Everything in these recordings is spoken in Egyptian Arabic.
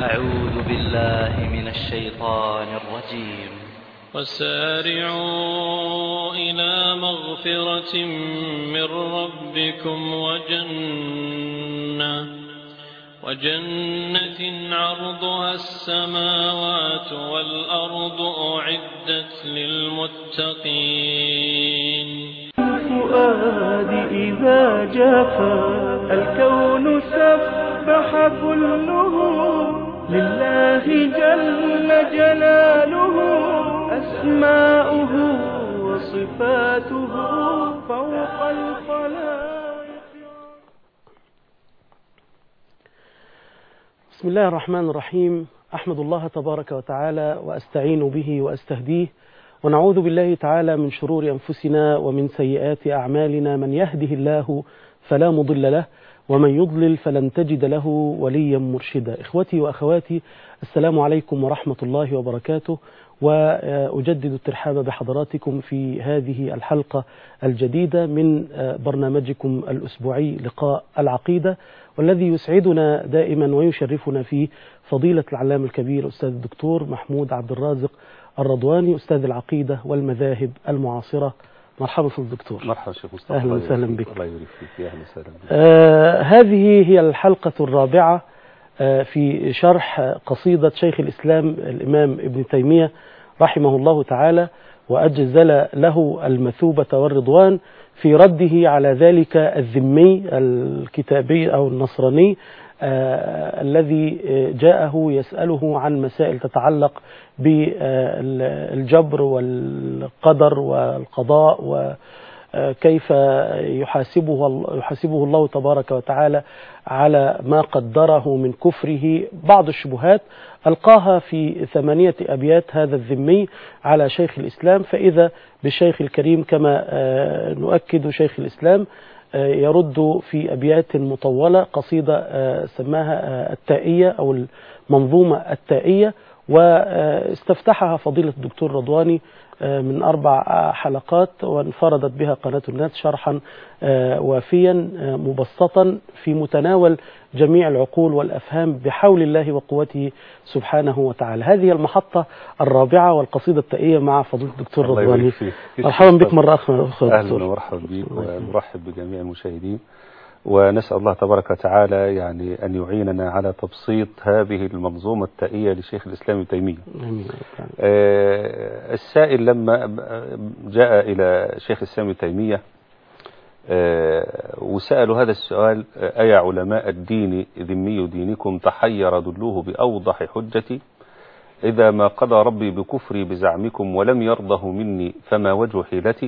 أعوذ بالله من الشيطان الرجيم وسارعوا إلى مغفرة من ربكم وجنة وجنة عرضها السماوات والأرض أعدت للمتقين الفؤاد إذا جفا الكون سبح كله لله جل جلاله أسماؤه وصفاته فوق الخلائق بسم الله الرحمن الرحيم أحمد الله تبارك وتعالى وأستعين به وأستهديه ونعوذ بالله تعالى من شرور أنفسنا ومن سيئات أعمالنا من يهده الله فلا مضل له ومن يضلل فلن تجد له وليا مرشدا إخوتي وأخواتي السلام عليكم ورحمة الله وبركاته وأجدد الترحاب بحضراتكم في هذه الحلقة الجديدة من برنامجكم الأسبوعي لقاء العقيدة والذي يسعدنا دائما ويشرفنا فيه فضيلة العلام الكبير أستاذ الدكتور محمود عبد الرازق الرضواني أستاذ العقيدة والمذاهب المعاصرة مرحبا في الدكتور مرحبا شيخ مصطفى أهلا الله وسهلا يبارك بك. فيك. الله يبارك فيك يا اهلا وسهلا بك آه هذه هي الحلقة الرابعة آه في شرح قصيدة شيخ الإسلام الإمام ابن تيمية رحمه الله تعالى وأجزل له المثوبة والرضوان في رده على ذلك الذمي الكتابي أو النصراني آه الذي آه، جاءه يسأله عن مسائل تتعلق بالجبر والقدر والقضاء وكيف يحاسبه يحاسبه الله تبارك وتعالى على ما قدره من كفره بعض الشبهات ألقاها في ثمانية أبيات هذا الذمي على شيخ الإسلام فإذا بالشيخ الكريم كما آه، نؤكد شيخ الإسلام آه، يرد في أبيات مطولة قصيدة آه، سماها آه، التائية أو المنظومة التائية واستفتحها فضيلة الدكتور رضواني آه، من أربع آه، حلقات وانفردت بها قناة الناس شرحا آه، وافيا آه، مبسطا في متناول جميع العقول والأفهام بحول الله وقوته سبحانه وتعالى هذه المحطة الرابعة والقصيدة التائية مع فضيلة الدكتور الله رضواني يبارك فيك. كيف مرحبا بك مصطفى؟ مرة أخرى أخرى اهلا دكتور. ومرحبا بك الله يسلمك. ونرحب بجميع المشاهدين ونسال الله تبارك وتعالى يعني ان يعيننا على تبسيط هذه المنظومه التائيه لشيخ الاسلام ابن تيميه. آمين. آه، السائل لما جاء الى شيخ الاسلام ابن تيميه آه، وسالوا هذا السؤال آه، ايا علماء الدين ذمي دينكم تحير دلوه باوضح حجتي إذا ما قضى ربي بكفري بزعمكم ولم يرضه مني فما وجه حيلتي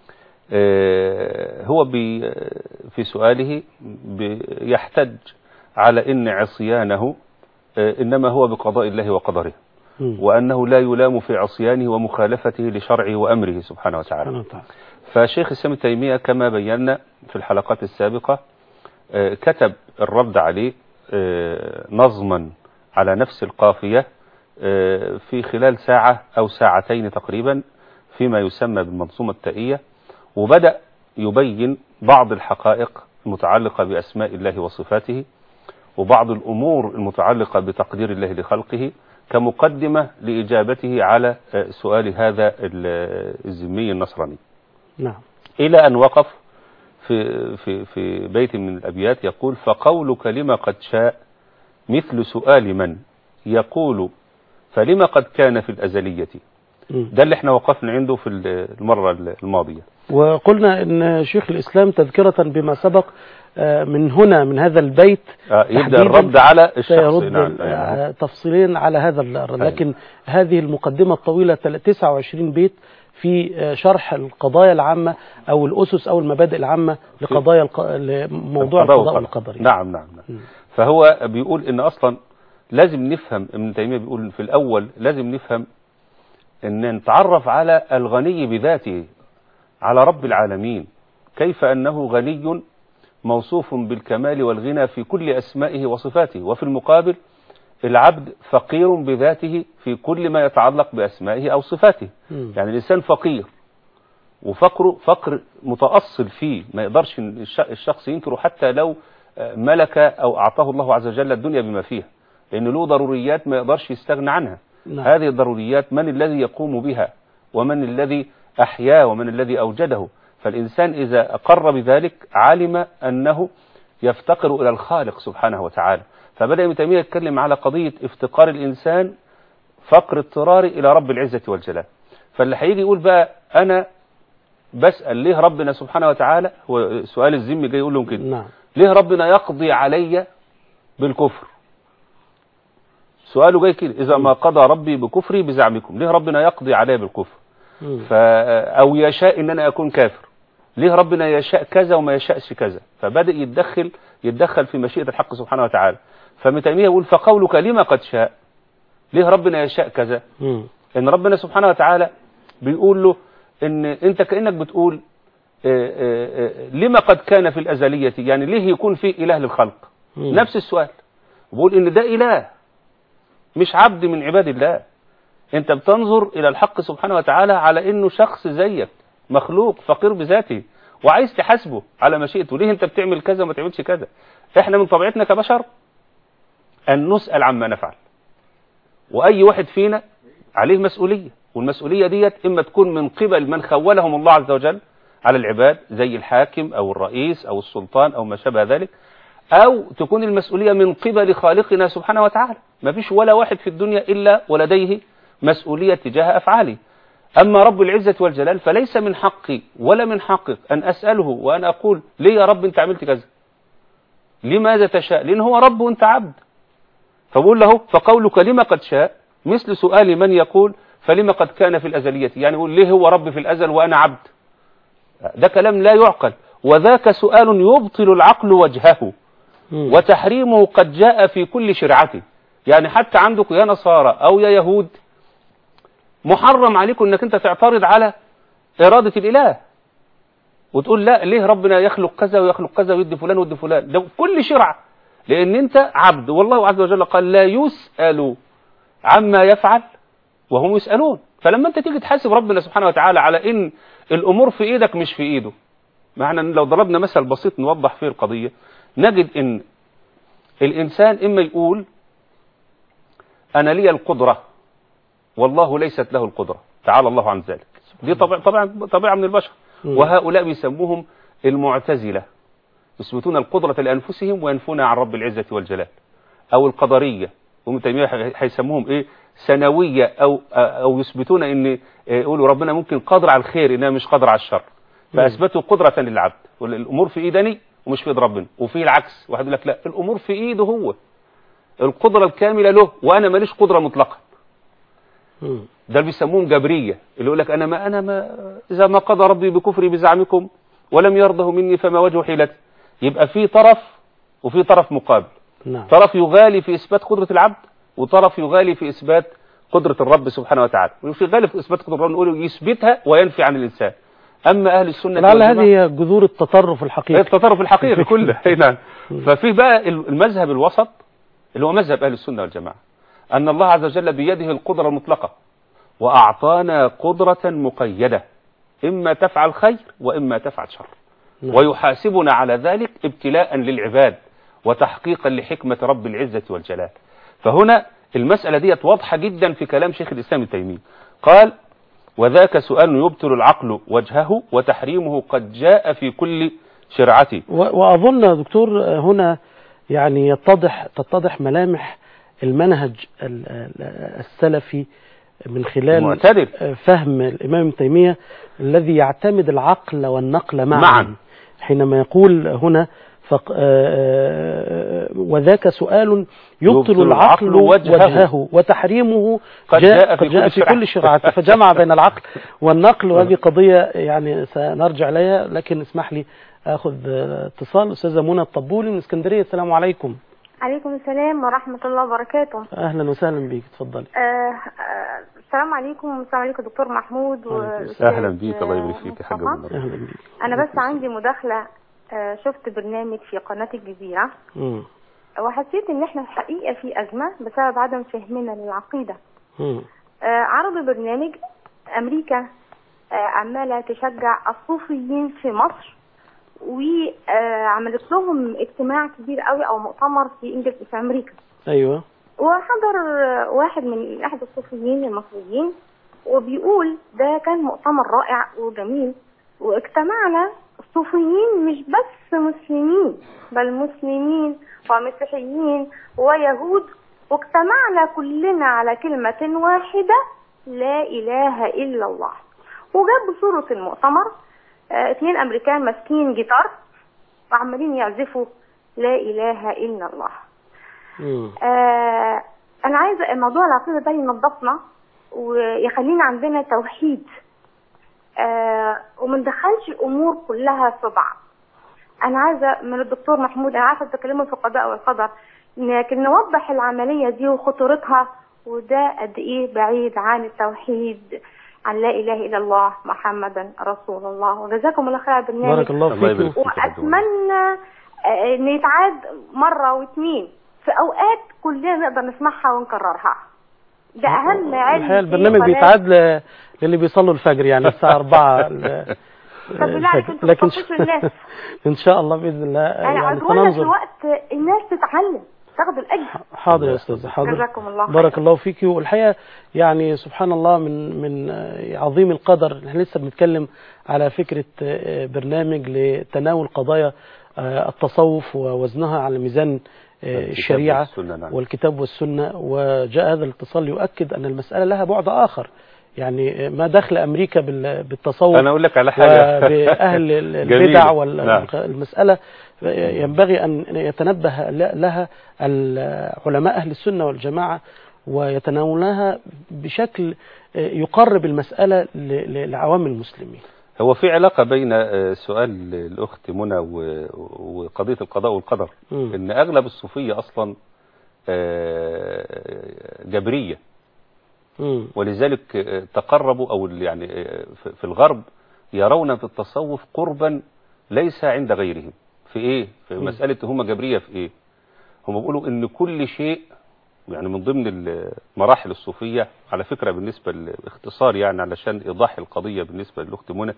آه، هو بي في سؤاله بي- يحتج على إن عصيانه آه، إنما هو بقضاء الله وقدره مم. وأنه لا يلام في عصيانه ومخالفته لشرعه وأمره سبحانه وتعالى سبحانه وتعالى. فشيخ الإسلام ابن تيمية كما بينا في الحلقات السابقة آه، كتب الرد عليه آه، نظما على نفس القافية آه، في خلال ساعة أو ساعتين تقريبا فيما يسمى بالمنظومة التائية وبدأ يبين بعض الحقائق المتعلقة بأسماء الله وصفاته وبعض الأمور المتعلقة بتقدير الله لخلقه كمقدمة لإجابته على آه، سؤال هذا ال- الذمي النصراني نعم إلى أن وقف في, في, في بيت من الأبيات يقول فقولك لما قد شاء مثل سؤال من يقول فلما قد كان في الأزلية مم. ده اللي احنا وقفنا عنده في المرة الماضية وقلنا ان شيخ الاسلام تذكرة بما سبق آه، من هنا من هذا البيت آه، يبدأ تحديداً الرد على الشخص سيرد نعم. آه، تفصيليا على هذا الرد أيوة. لكن هذه المقدمة الطويلة تل- 29 بيت في آه، شرح القضايا العامة او الاسس او المبادئ العامة لقضايا الق... لموضوع القضاء القضاء والقدر. والقدر نعم نعم نعم مم. فهو بيقول ان اصلا لازم نفهم ابن تيميه بيقول في الاول لازم نفهم ان نتعرف على الغني بذاته على رب العالمين كيف انه غني موصوف بالكمال والغنى في كل اسمائه وصفاته وفي المقابل العبد فقير بذاته في كل ما يتعلق باسمائه او صفاته مم. يعني الانسان فقير وفقره فقر متأصل فيه ما يقدرش الش- الشخص ينكره حتى لو آه، ملك أو أعطاه الله عز وجل الدنيا بما فيها لأن له ضروريات ما يقدرش يستغنى عنها نعم. هذه الضروريات من الذي يقوم بها ومن الذي أحياه ومن الذي أوجده فالإنسان إذا أقر بذلك علم أنه يفتقر إلى الخالق سبحانه وتعالى فبدأ ابن تيمية يتكلم على قضية افتقار الإنسان فقر اضطراري إلى رب العزة والجلال فاللي هيجي يقول بقى أنا بسأل ليه ربنا سبحانه وتعالى هو سؤال الذم جاي يقول لهم كده نعم ليه ربنا يقضي علي بالكفر سؤاله جاي كده إذا ما قضى ربي بكفري بزعمكم ليه ربنا يقضي علي بالكفر مم. ف أو يشاء إن أنا أكون كافر ليه ربنا يشاء كذا وما يشاءش كذا فبدأ يتدخل يتدخل في مشيئة الحق سبحانه وتعالى فابن تيمية يقول فقولك لما قد شاء ليه ربنا يشاء كذا مم. ان ربنا سبحانه وتعالى بيقول له ان انت كانك بتقول آه، آه، آه، لما قد كان في الازليه يعني ليه يكون في اله للخلق مم. نفس السؤال بيقول ان ده اله مش عبد من عباد الله انت بتنظر الى الحق سبحانه وتعالى على انه شخص زيك مخلوق فقير بذاته وعايز تحاسبه على مشيئته ليه انت بتعمل كذا وما تعملش كذا احنا من طبيعتنا كبشر ان نسال عما نفعل واي واحد فينا عليه مسؤوليه والمسؤوليه ديت اما تكون من قبل من خولهم الله عز وجل على العباد زي الحاكم او الرئيس او السلطان او ما شابه ذلك او تكون المسؤوليه من قبل خالقنا سبحانه وتعالى ما فيش ولا واحد في الدنيا الا ولديه مسؤوليه تجاه افعاله اما رب العزه والجلال فليس من حقي ولا من حقك ان اساله وان اقول ليه يا رب انت عملت كذا لماذا تشاء لان هو رب وانت عبد فبقول له فقولك لما قد شاء مثل سؤال من يقول فلما قد كان في الأزلية يعني يقول ليه هو رب في الأزل وأنا عبد ده كلام لا يعقل وذاك سؤال يبطل العقل وجهه مم. وتحريمه قد جاء في كل شرعته يعني حتى عندكم يا نصارى أو يا يهود محرم عليكم انك انت تعترض على إرادة الإله وتقول لا ليه ربنا يخلق كذا ويخلق كذا ويدي فلان ويدي فلان ده كل شرع لأن أنت عبد والله عز وجل قال لا يسأل عما يفعل وهم يسألون فلما أنت تيجي تحاسب ربنا سبحانه وتعالى على إن الأمور في إيدك مش في إيده معنى أن لو ضربنا مثل بسيط نوضح فيه القضية نجد إن الإنسان إما يقول أنا لي القدرة والله ليست له القدرة تعالى الله عن ذلك دي طبع طبعا طبيعة من البشر مم. وهؤلاء بيسموهم المعتزلة يثبتون القدرة لأنفسهم وينفونها عن رب العزة والجلال أو القدرية وابن تيمية هيسموهم إيه سنوية أو أو يثبتون إن يقولوا ربنا ممكن قادر على الخير إنها مش قادر على الشر فأثبتوا قدرة للعبد والأمور في إيدني ومش في إيد ربنا وفي العكس واحد يقول لك لا الأمور في إيده هو القدرة الكاملة له وأنا ماليش قدرة مطلقة مم. ده اللي بيسموهم جبرية اللي يقول لك أنا ما أنا ما إذا ما قضى ربي بكفري بزعمكم ولم يرضه مني فما وجه حيلتي يبقى في طرف وفي طرف مقابل نعم طرف يغالي في إثبات قدرة العبد وطرف يغالي في إثبات قدرة الرب سبحانه وتعالى وفي غالب في إثبات قدرة الرب نقول يثبتها وينفي عن الإنسان أما أهل السنة لعل والجماعة- هذه هي جذور التطرف الحقيقي التطرف الحقيقي كله أي نعم ففي بقى المذهب الوسط اللي هو مذهب أهل السنة والجماعة أن الله عز وجل بيده القدرة المطلقة وأعطانا قدرة مقيدة إما تفعل خير وإما تفعل شر نعم. ويحاسبنا على ذلك ابتلاء للعباد وتحقيقا لحكمة رب العزة والجلال فهنا المسألة دي واضحة جدا في كلام شيخ الإسلام ابن تيمية قال وذاك سؤال يبطل العقل وجهه وتحريمه قد جاء في كل شرعته و- وأظن يا دكتور آه، هنا يعني يتضح تتضح ملامح المنهج ال- ال- السلفي من خلال معتدل آه، فهم الإمام ابن تيمية الذي يعتمد العقل والنقل معا معا. حينما يقول هنا فق... آه، آه، وذاك سؤال يبطل يبطل العقل العقل وجهه. وجهه وتحريمه قد جاء في قد جاء كل في شرعة. كل شرعة فجمع بين العقل والنقل وهذه قضية يعني سنرجع إليها لكن اسمح لي أخذ آه، اتصال أستاذة منى الطبولي من اسكندرية السلام عليكم عليكم السلام ورحمة الله وبركاته أهلا وسهلا بك اتفضلي آه آه السلام عليكم السلام عليكم دكتور محمود وعليكم وأستاذ، أهلا بيك الله يبارك آه، فيك يا حاجة مصطفى. منى أهلا بك أنا بس عندي مداخلة آه شفت برنامج في قناة الجزيرة مم. وحسيت إن إحنا الحقيقة في أزمة بسبب عدم فهمنا للعقيدة مم. آه عرضوا برنامج أمريكا آه عمالة تشجع الصوفيين في مصر وعملت لهم اجتماع كبير قوي أو مؤتمر في إنجلترا في أمريكا أيوة وحضر واحد من احد الصوفيين المصريين وبيقول ده كان مؤتمر رائع وجميل واجتمعنا صوفيين مش بس مسلمين بل مسلمين ومسيحيين ويهود واجتمعنا كلنا على كلمة واحدة لا إله إلا الله وجاب صورة المؤتمر آه، اتنين أمريكان ماسكين جيتار وعمالين يعزفوا لا إله إلا الله مم. آه انا عايزه الموضوع العقيده ده ينظفنا ويخلينا عندنا توحيد آه وما ندخلش الامور كلها في بعض انا عايزه من الدكتور محمود انا عارفه بتكلموا في القضاء والقدر لكن نوضح العمليه دي وخطورتها وده قد ايه بعيد عن التوحيد عن لا اله الا الله محمدا رسول الله وجزاكم الله خير على البرنامج بارك الله الله يبارك فيكم فيك. واتمنى آه، ان يتعاد مره واثنين في اوقات كلنا نقدر نسمعها ونكررها ده اهم علم الحقيقة في البرنامج قناة- بيتعاد ل- للي بيصلوا الفجر يعني الساعة 4 ل- طب بالله عليك الفجر. انتوا لكن بتخصصوا الناس. ان شاء الله باذن الله يعني يعني عدونا في سننظر وقت الناس تتعلم تاخد الاجر حاضر يا استاذ حاضر جزاكم الله خير. بارك الله فيك والحقيقه يعني سبحان الله من من آه، عظيم القدر احنا لسه بنتكلم على فكره آه، برنامج لتناول قضايا آه، التصوف ووزنها على ميزان آه، الكتاب الشريعه والسنة، نعم. والكتاب والسنه وجاء هذا الاتصال يؤكد ان المساله لها بعد اخر يعني آه، ما دخل امريكا بال- بالتصوف انا اقول لك على حاجه وبأهل ال- جميلة. البدع نعم. والمسألة ينبغي أن يتنبه لها ال- علماء أهل السنة والجماعة ويتناولها بشكل يقرب المسألة ل- ل- لعوام المسلمين هو في علاقة بين آه، سؤال الأخت منى و- وقضية القضاء والقدر مم. إن أغلب الصوفية أصلا آه، جبرية مم. ولذلك آه، تقربوا أو يعني آه، في- في الغرب يرون في التصوف قربا ليس عند غيرهم في إيه؟ في مم. مسألة هم جبرية في إيه؟ هم بيقولوا إن كل شيء يعني من ضمن المراحل الصوفية على فكرة بالنسبة لاختصار يعني علشان إيضاح القضية بالنسبة للأخت منى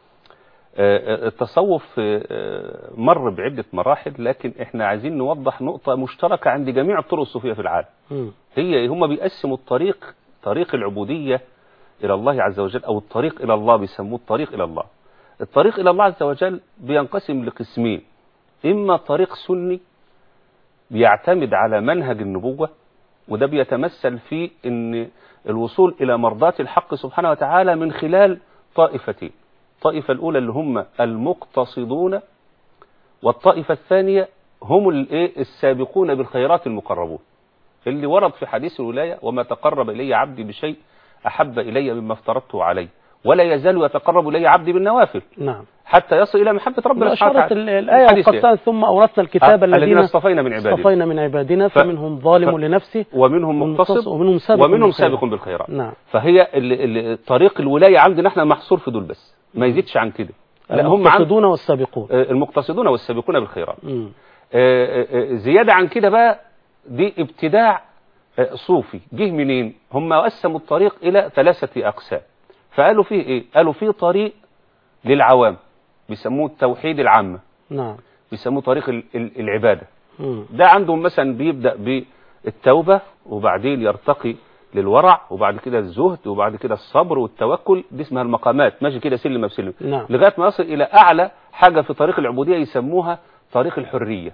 آه، التصوف آه، مر بعدة مراحل لكن احنا عايزين نوضح نقطة مشتركة عند جميع الطرق الصوفية في العالم مم. هي هم بيقسموا الطريق طريق العبودية إلى الله عز وجل أو الطريق إلى الله بيسموه الطريق إلى الله الطريق إلى الله عز وجل بينقسم لقسمين إما طريق سني بيعتمد على منهج النبوة وده بيتمثل في ان الوصول الى مرضاة الحق سبحانه وتعالى من خلال طائفتين الطائفة الاولى اللي هم المقتصدون والطائفة الثانية هم الايه السابقون بالخيرات المقربون اللي ورد في حديث الولاية وما تقرب الي عبدي بشيء احب الي مما افترضته عليه ولا يزال يتقرب الي عبدي بالنوافل نعم حتى يصل الى محبة ربنا سبحانه أشارت وتعالى ال- الآية الحديث وقد يعني. قال ثم أورثنا الكتاب آه، الذين الذين اصطفينا من عبادنا اصطفينا من عبادنا ف- فمنهم ظالم ف- لنفسه ومنهم ومنتص- مقتصد ومنهم سابق ومنهم بالخيرات. سابق بالخيرات نعم فهي ال- ال- طريق الولاية عندنا احنا محصور في دول بس ما يزيدش عن كده لان هم عند المقتصدون والسابقون آه، المقتصدون والسابقون بالخيرات مم. آه، آه، آه، زيادة عن كده بقى دي ابتداع آه، صوفي جه منين هم قسموا الطريق الى ثلاثة اقسام فقالوا فيه ايه قالوا فيه طريق للعوام بيسموه التوحيد العامة نعم بيسموه طريق ال- ال- العبادة مم. ده عندهم مثلا بيبدأ بالتوبة وبعدين يرتقي للورع وبعد كده الزهد وبعد كده الصبر والتوكل دي اسمها المقامات ماشي كده سلم بسلم نعم لغاية ما يصل إلى أعلى حاجة في طريق العبودية يسموها طريق الحرية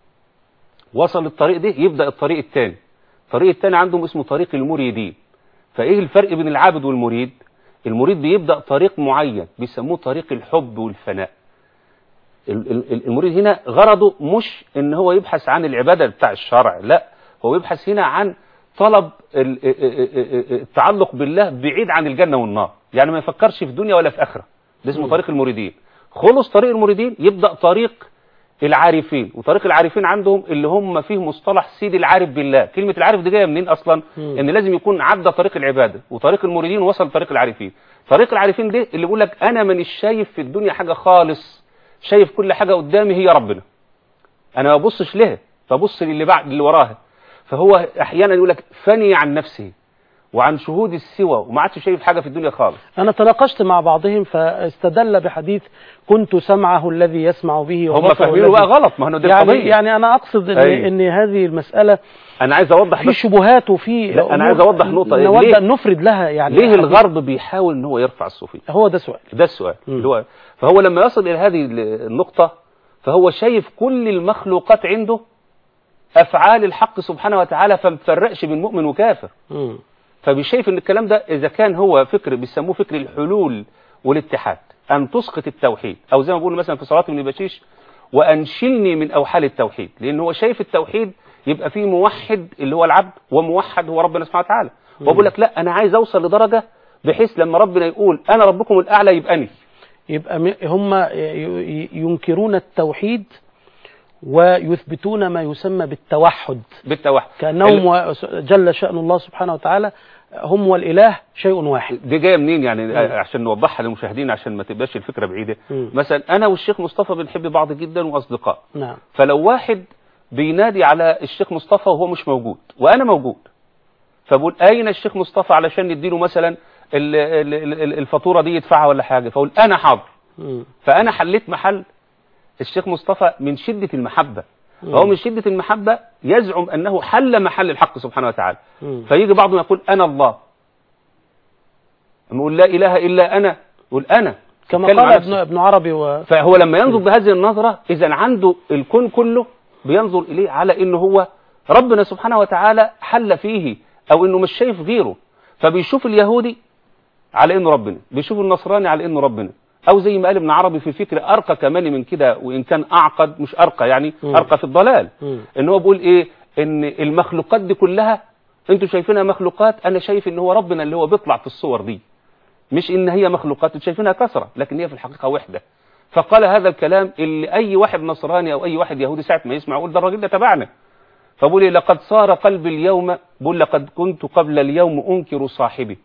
وصل الطريق ده يبدأ الطريق الثاني الطريق الثاني عندهم اسمه طريق المريدين فإيه الفرق بين العابد والمريد المريد بيبدأ طريق معين بيسموه طريق الحب والفناء ال- ال- المريد هنا غرضه مش ان هو يبحث عن العبادة بتاع الشرع لا هو يبحث هنا عن طلب ال- التعلق بالله بعيد عن الجنة والنار يعني ما يفكرش في دنيا ولا في آخرة ده اسمه مم. طريق المريدين خلص طريق المريدين يبدأ طريق العارفين وطريق العارفين عندهم اللي هم فيه مصطلح سيد العارف بالله كلمة العارف دي جاية منين أصلا مم. ان لازم يكون عدى طريق العبادة وطريق المريدين وصل طريق العارفين طريق العارفين ده اللي بيقول لك انا مانيش شايف في الدنيا حاجة خالص شايف كل حاجة قدامي هي ربنا انا ما ببصش لها ببص للي بعد اللي وراها فهو احيانا يقول لك فني عن نفسه وعن شهود السوى وما عادش شايف حاجه في الدنيا خالص أنا تناقشت مع بعضهم فاستدل بحديث كنت سمعه الذي يسمع به هم وبصره فاهمينه الذي- بقى غلط ما هو دي يعني القضيه يعني أنا أقصد إن, أيوة. إن هذه المسألة انا عايز اوضح في بس شبهات وفي لا، أنا أمور عايز أوضح نقطة إيه؟ نود ليه؟ أن نفرد لها يعني ليه أحاديث. الغرب بيحاول ان هو يرفع الصوفيه هو ده سؤال ده السؤال مم. اللي هو فهو لما يصل الى هذه النقطه فهو شايف كل المخلوقات عنده افعال الحق سبحانه وتعالى فما بتفرقش بين مؤمن وكافر مم. فبيشايف ان الكلام ده اذا كان هو فكر بيسموه فكر الحلول والاتحاد ان تسقط التوحيد او زي ما بيقولوا مثلا في صلاه ابن بشيش وانشلني من اوحال التوحيد لان هو شايف التوحيد يبقى فيه موحد اللي هو العبد وموحد هو ربنا سبحانه وتعالى وبقول لك لا انا عايز اوصل لدرجه بحيث لما ربنا يقول انا ربكم الاعلى يبقى اني يبقى م- هم ي- ي- ينكرون التوحيد ويثبتون ما يسمى بالتوحد بالتوحد كأنهم ال- و- جل شأن الله سبحانه وتعالى هم والإله شيء واحد دي جايه منين يعني عشان نوضحها للمشاهدين عشان ما تبقاش الفكره بعيده مم. مثلا انا والشيخ مصطفى بنحب بعض جدا واصدقاء نعم فلو واحد بينادي على الشيخ مصطفى وهو مش موجود وانا موجود فبقول اين الشيخ مصطفى علشان نديله مثلا ال- ال- ال- الفاتوره دي يدفعها ولا حاجه فاقول انا حاضر مم. فانا حليت محل الشيخ مصطفى من شده المحبه فهو من شده المحبه يزعم انه حل محل الحق سبحانه وتعالى مم. فيجي بعضهم يقول انا الله نقول لا اله الا انا يقول انا كما يتكلم قال عن ابن, نفسه. ابن عربي و... فهو لما ينظر بهذه النظرة إذا عنده الكون كله بينظر إليه على إنه هو ربنا سبحانه وتعالى حل فيه أو إنه مش شايف غيره فبيشوف اليهودي على إنه ربنا بيشوف النصراني على إنه ربنا أو زي ما قال ابن عربي في فكرة أرقى كمان من كده وإن كان أعقد مش أرقى يعني مم. أرقى في الضلال مم. إن هو بيقول إيه إن المخلوقات دي كلها أنتوا شايفينها مخلوقات أنا شايف إن هو ربنا اللي هو بيطلع في الصور دي مش ان هي مخلوقات انتوا شايفينها كثره لكن هي في الحقيقه وحده فقال هذا الكلام اللي اي واحد نصراني او اي واحد يهودي ساعه ما يسمع يقول ده الراجل ده تبعنا فبقول إيه لقد صار قلبي اليوم بقول لقد كنت قبل اليوم انكر صاحبي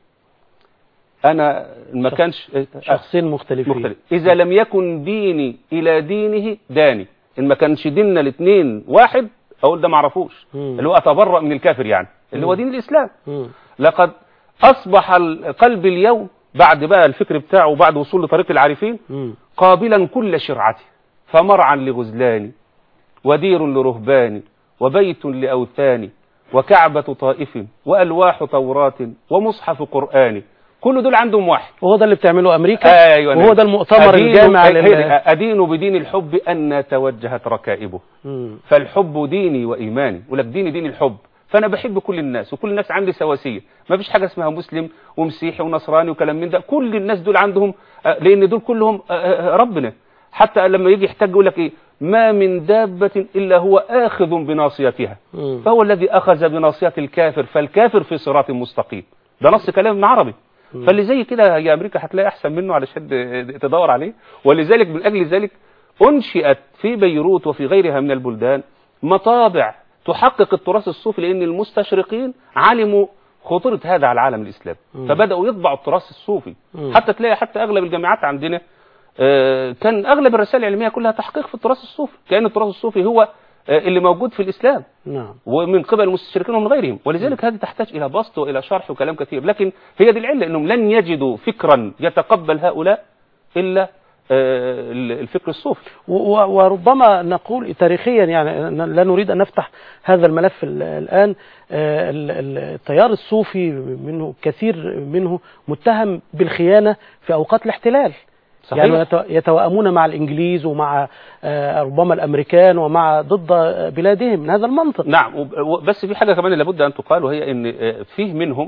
انا ما كانش شخصين مختلفين مختلف اذا لم يكن ديني الى دينه داني ان ما كانش ديننا الاثنين واحد اقول ده ما اعرفوش مم. اللي هو اتبرأ من الكافر يعني اللي هو دين الاسلام مم. لقد أصبح القلب اليوم بعد بقى الفكر بتاعه وبعد وصول لطريق العارفين مم. قابلا كل شرعته فمرعا لغزلان ودير لرهبان وبيت لأوثان وكعبة طائف وألواح توراة ومصحف قرآن كل دول عندهم واحد وهو ده اللي بتعمله أمريكا أيوة وهو ده المؤتمر أدين- الجامع هي- لل... أدين بدين الحب أن توجهت ركائبه مم. فالحب ديني وإيماني ولك ديني دين الحب فأنا بحب كل الناس وكل الناس عندي سواسية ما فيش حاجة اسمها مسلم ومسيحي ونصراني وكلام من ده كل الناس دول عندهم آه، لأن دول كلهم آه، آه، ربنا حتى لما يجي يحتاج يقول لك إيه ما من دابة إلا هو آخذ بناصيتها مم. فهو الذي أخذ بناصية الكافر فالكافر في صراط مستقيم ده نص كلام ابن عربي فاللي زي كده يا أمريكا هتلاقي أحسن منه علشان تدور عليه ولذلك من أجل ذلك أنشئت في بيروت وفي غيرها من البلدان مطابع تحقق التراث الصوفي لأن المستشرقين علموا خطورة هذا على العالم الإسلامي فبدأوا يطبعوا التراث الصوفي مم. حتى تلاقي حتى أغلب الجامعات عندنا آه، كان أغلب الرسائل العلمية كلها تحقيق في التراث الصوفي كأن التراث الصوفي هو آه، اللي موجود في الإسلام نعم ومن قبل المستشرقين ومن غيرهم ولذلك هذه تحتاج إلى بسط وإلى شرح وكلام كثير لكن هي دي العلة أنهم لن يجدوا فكرا يتقبل هؤلاء إلا آه، الفكر الصوفي و- و- وربما نقول تاريخيا يعني ن- لا نريد أن نفتح هذا الملف ال- الآن آه، ال- ال- التيار الصوفي منه كثير منه متهم بالخيانة في أوقات الاحتلال صحيح. يعني يت- يتوائمون مع الإنجليز ومع آه، ربما الأمريكان ومع ضد آه، بلادهم من هذا المنطق نعم وب- و- بس في حاجة كمان لابد أن تقال وهي أن آه، فيه منهم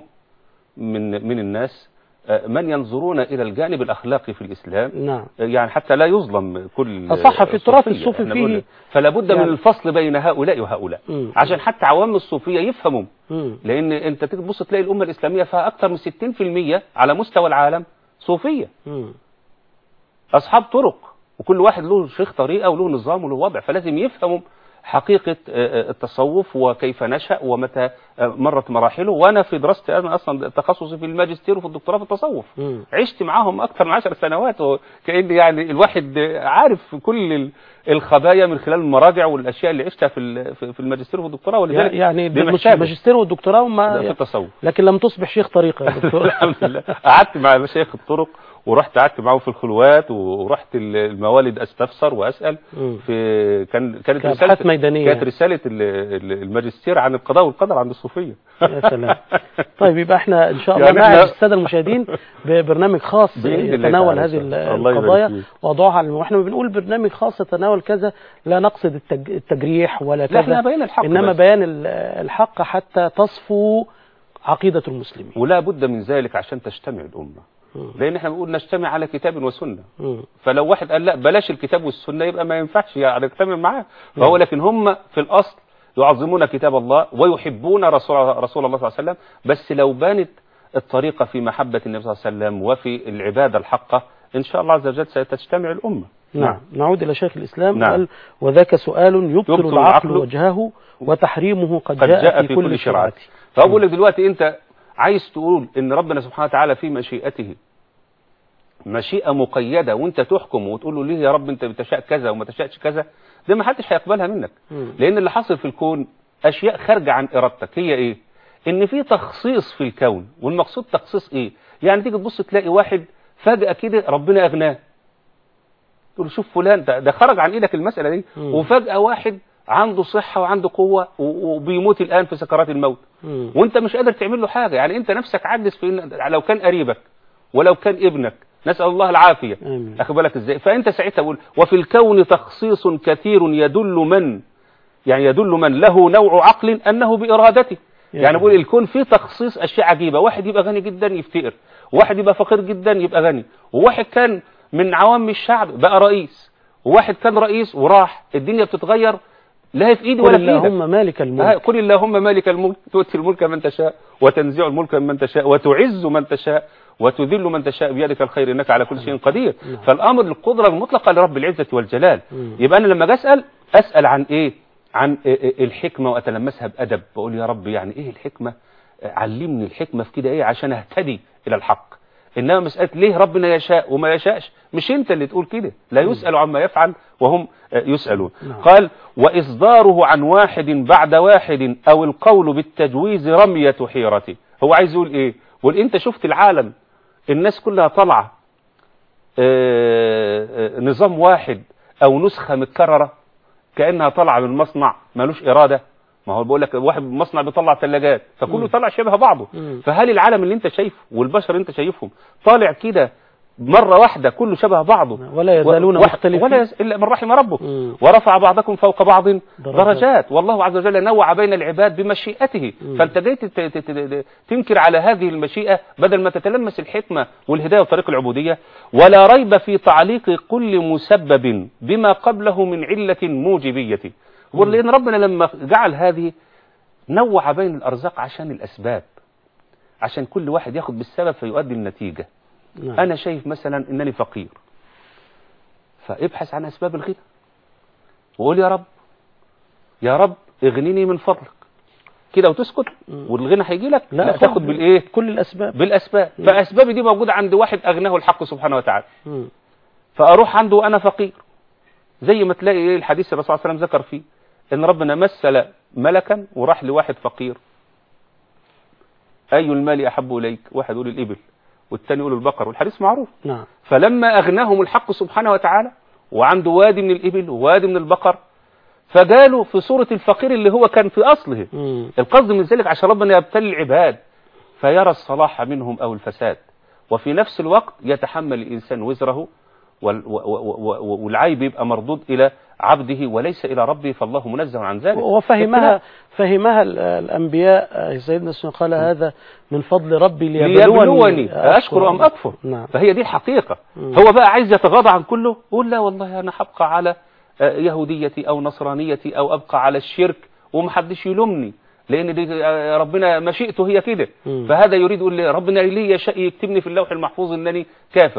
من من الناس آه، من ينظرون إلى الجانب الأخلاقي في الإسلام نعم يعني حتى لا يظلم كل أصح في التراث صوفية. الصوفي إحنا فيه بنقول فلا بد يعني- من الفصل بين هؤلاء وهؤلاء مم. عشان حتى عوام الصوفية يفهموا مم. لأن أنت تيجي تبص تلاقي الأمة الإسلامية فيها أكثر من 60% على مستوى العالم صوفية مم. أصحاب طرق وكل واحد له شيخ طريقة وله نظام وله وضع فلازم يفهموا حقيقة آه، التصوف وكيف نشأ ومتى آه، مرت مراحله وأنا في دراستي أنا أصلا تخصصي في الماجستير وفي الدكتوراه في التصوف مم. عشت معاهم أكثر من عشر سنوات وكأن يعني الواحد عارف كل ال- الخبايا من خلال المراجع والأشياء اللي عشتها في ال- في في الماجستير وفي الدكتوراه ولذلك يعني دي المش- محتاجة. الماجستير والدكتوراه ده في ما التصوف لكن لم تصبح شيخ طريقة يا دكتور الحمد لله قعدت مع مشايخ الطرق ورحت قعدت معاهم في الخلوات ورحت الموالد استفسر واسال مم. في كان كانت كأبحاث رساله ميدانية. كانت رساله ال- ال- الماجستير عن القضاء والقدر عند الصوفيه يا سلام طيب يبقى احنا ان شاء الله يعني نعرف احنا- الساده المشاهدين ببرنامج خاص بإذن الله يتناول تعالى هذه إن شاء الله. الله يبارك القضايا فيك. وضعها على واحنا بنقول برنامج خاص يتناول كذا لا نقصد التج... التجريح ولا لا كذا احنا بيان الحق انما بس. بيان ال- الحق حتى تصفو عقيده المسلمين ولا بد من ذلك عشان تجتمع الامه مم. لان احنا بنقول نجتمع على كتاب وسنه مم. فلو واحد قال لا بلاش الكتاب والسنه يبقى ما ينفعش يعني نجتمع معاه فهو لكن هم في الاصل يعظمون كتاب الله ويحبون رسول رسول الله صلى الله عليه وسلم بس لو بانت الطريقه في محبه النبي صلى الله عليه وسلم وفي العباده الحقه ان شاء الله عز وجل ستجتمع الامه نعم نعود إلى شيخ الإسلام نعم. قال وذاك سؤال يبطل, يبطل العقل العقل وجهه وتحريمه قد, قد جاء, في كل شرعته فأقول لك دلوقتي أنت عايز تقول إن ربنا سبحانه وتعالى في مشيئته مشيئة مقيدة وأنت تحكم وتقول له ليه يا رب أنت بتشاء كذا وما تشاءش كذا ده ما حدش هيقبلها منك مم. لأن اللي حصل في الكون أشياء خارجة عن إرادتك هي إيه؟ إن في تخصيص في الكون والمقصود تخصيص إيه؟ يعني تيجي تبص تلاقي واحد فجأة كده ربنا أغناه تقول شوف فلان ده, ده خرج عن ايدك المسألة دي مم. وفجأة واحد عنده صحة وعنده قوة و- وبيموت الآن في سكرات الموت مم. وانت مش قادر تعمل له حاجة يعني انت نفسك عجز في إن لو كان قريبك ولو كان ابنك نسأل الله العافية آمين. أخد بالك ازاي فانت ساعتها بقول وفي الكون تخصيص كثير يدل من يعني يدل من له نوع عقل أنه بإرادته يعني يعني. بقول الكون فيه تخصيص أشياء عجيبة واحد يبقى غني جدا يفتقر وواحد يبقى فقير جدا يبقى غني وواحد كان من عوام الشعب بقى رئيس وواحد كان رئيس وراح الدنيا بتتغير لا هي في ايدي قل ولا في ايدك اللهم مالك آه، الملك قل اللهم مالك الملك تؤتي الملك من تشاء وتنزع الملك من تشاء وتعز من تشاء وتذل من تشاء بيدك الخير انك على كل شيء قدير نعم. فالامر القدره المطلقه لرب العزه والجلال مم. يبقى انا لما أجي اسال اسال عن ايه عن إيه- إيه الحكمه واتلمسها بادب بقول يا رب يعني ايه الحكمه آه، علمني الحكمه في كده ايه عشان اهتدي الى الحق انما مساله ليه ربنا يشاء وما يشاءش مش انت اللي تقول كده لا يسال عما يفعل وهم آه، يسالون نعم. قال وإصداره عن واحد بعد واحد أو القول بالتجويز رمية حيرته هو عايز يقول إيه يقول أنت شفت العالم الناس كلها طالعة آه، آه، نظام واحد أو نسخة متكررة كأنها طالعة من مصنع ملوش إرادة ما هو بقول لك واحد من مصنع بيطلع ثلاجات فكله مم. طالع شبه بعضه مم. فهل العالم اللي انت شايفه والبشر اللي انت شايفهم طالع كده مرة واحدة كله شبه بعضه ولا يزالون و- وح- مختلفين. ولا يز... إلا من رحم ربك مم. ورفع بعضكم فوق بعض درجات. درجات والله عز وجل نوع بين العباد بمشيئته مم. فانت جيت ت- ت- ت- تنكر على هذه المشيئة بدل ما تتلمس الحكمة والهداية وطريق العبودية ولا ريب في تعليق كل مسبب بما قبله من علة موجبية ولأن ربنا لما جعل هذه نوع بين الأرزاق عشان الأسباب عشان كل واحد ياخد بالسبب فيؤدي النتيجة نعم. أنا شايف مثلا أنني فقير فابحث عن أسباب الغنى وقول يا رب يا رب اغنيني من فضلك كده وتسكت مم. والغنى هيجي لك لا لا خذ تاخد بالايه كل الأسباب بالاسباب مم. فاسبابي دي موجوده عند واحد اغناه الحق سبحانه وتعالى مم. فاروح عنده وانا فقير زي ما تلاقي ايه الحديث الرسول صلى الله عليه وسلم ذكر فيه ان ربنا مثل ملكا وراح لواحد فقير اي المال احب اليك واحد يقول الابل والثاني يقول البقر والحديث معروف نعم فلما أغناهم الحق سبحانه وتعالى وعنده وادي من الإبل ووادي من البقر فجاله في صورة الفقير اللي هو كان في أصله مم. القصد من ذلك عشان ربنا يبتلي العباد فيرى الصلاح منهم أو الفساد وفي نفس الوقت يتحمل الإنسان وزره وال- و- و- و- والعيب يبقى مردود إلى عبده وليس إلى ربه فالله منزه عن ذلك وفهمها فهمها ال- الأنبياء آه، سيدنا السنة قال هذا من فضل ربي ليبلوني ليبلوني أشكر أم أكفر نعم فهي دي الحقيقة مم. هو بقى عايز يتغاضى عن كله يقول لا والله أنا هبقى على آه، يهوديتي أو نصرانيتي أو أبقى على الشرك ومحدش يلومني لأن دي آه، ربنا مشيئته هي كده مم. فهذا يريد يقول لي ربنا ليه يشاء يكتبني في اللوح المحفوظ أنني كافر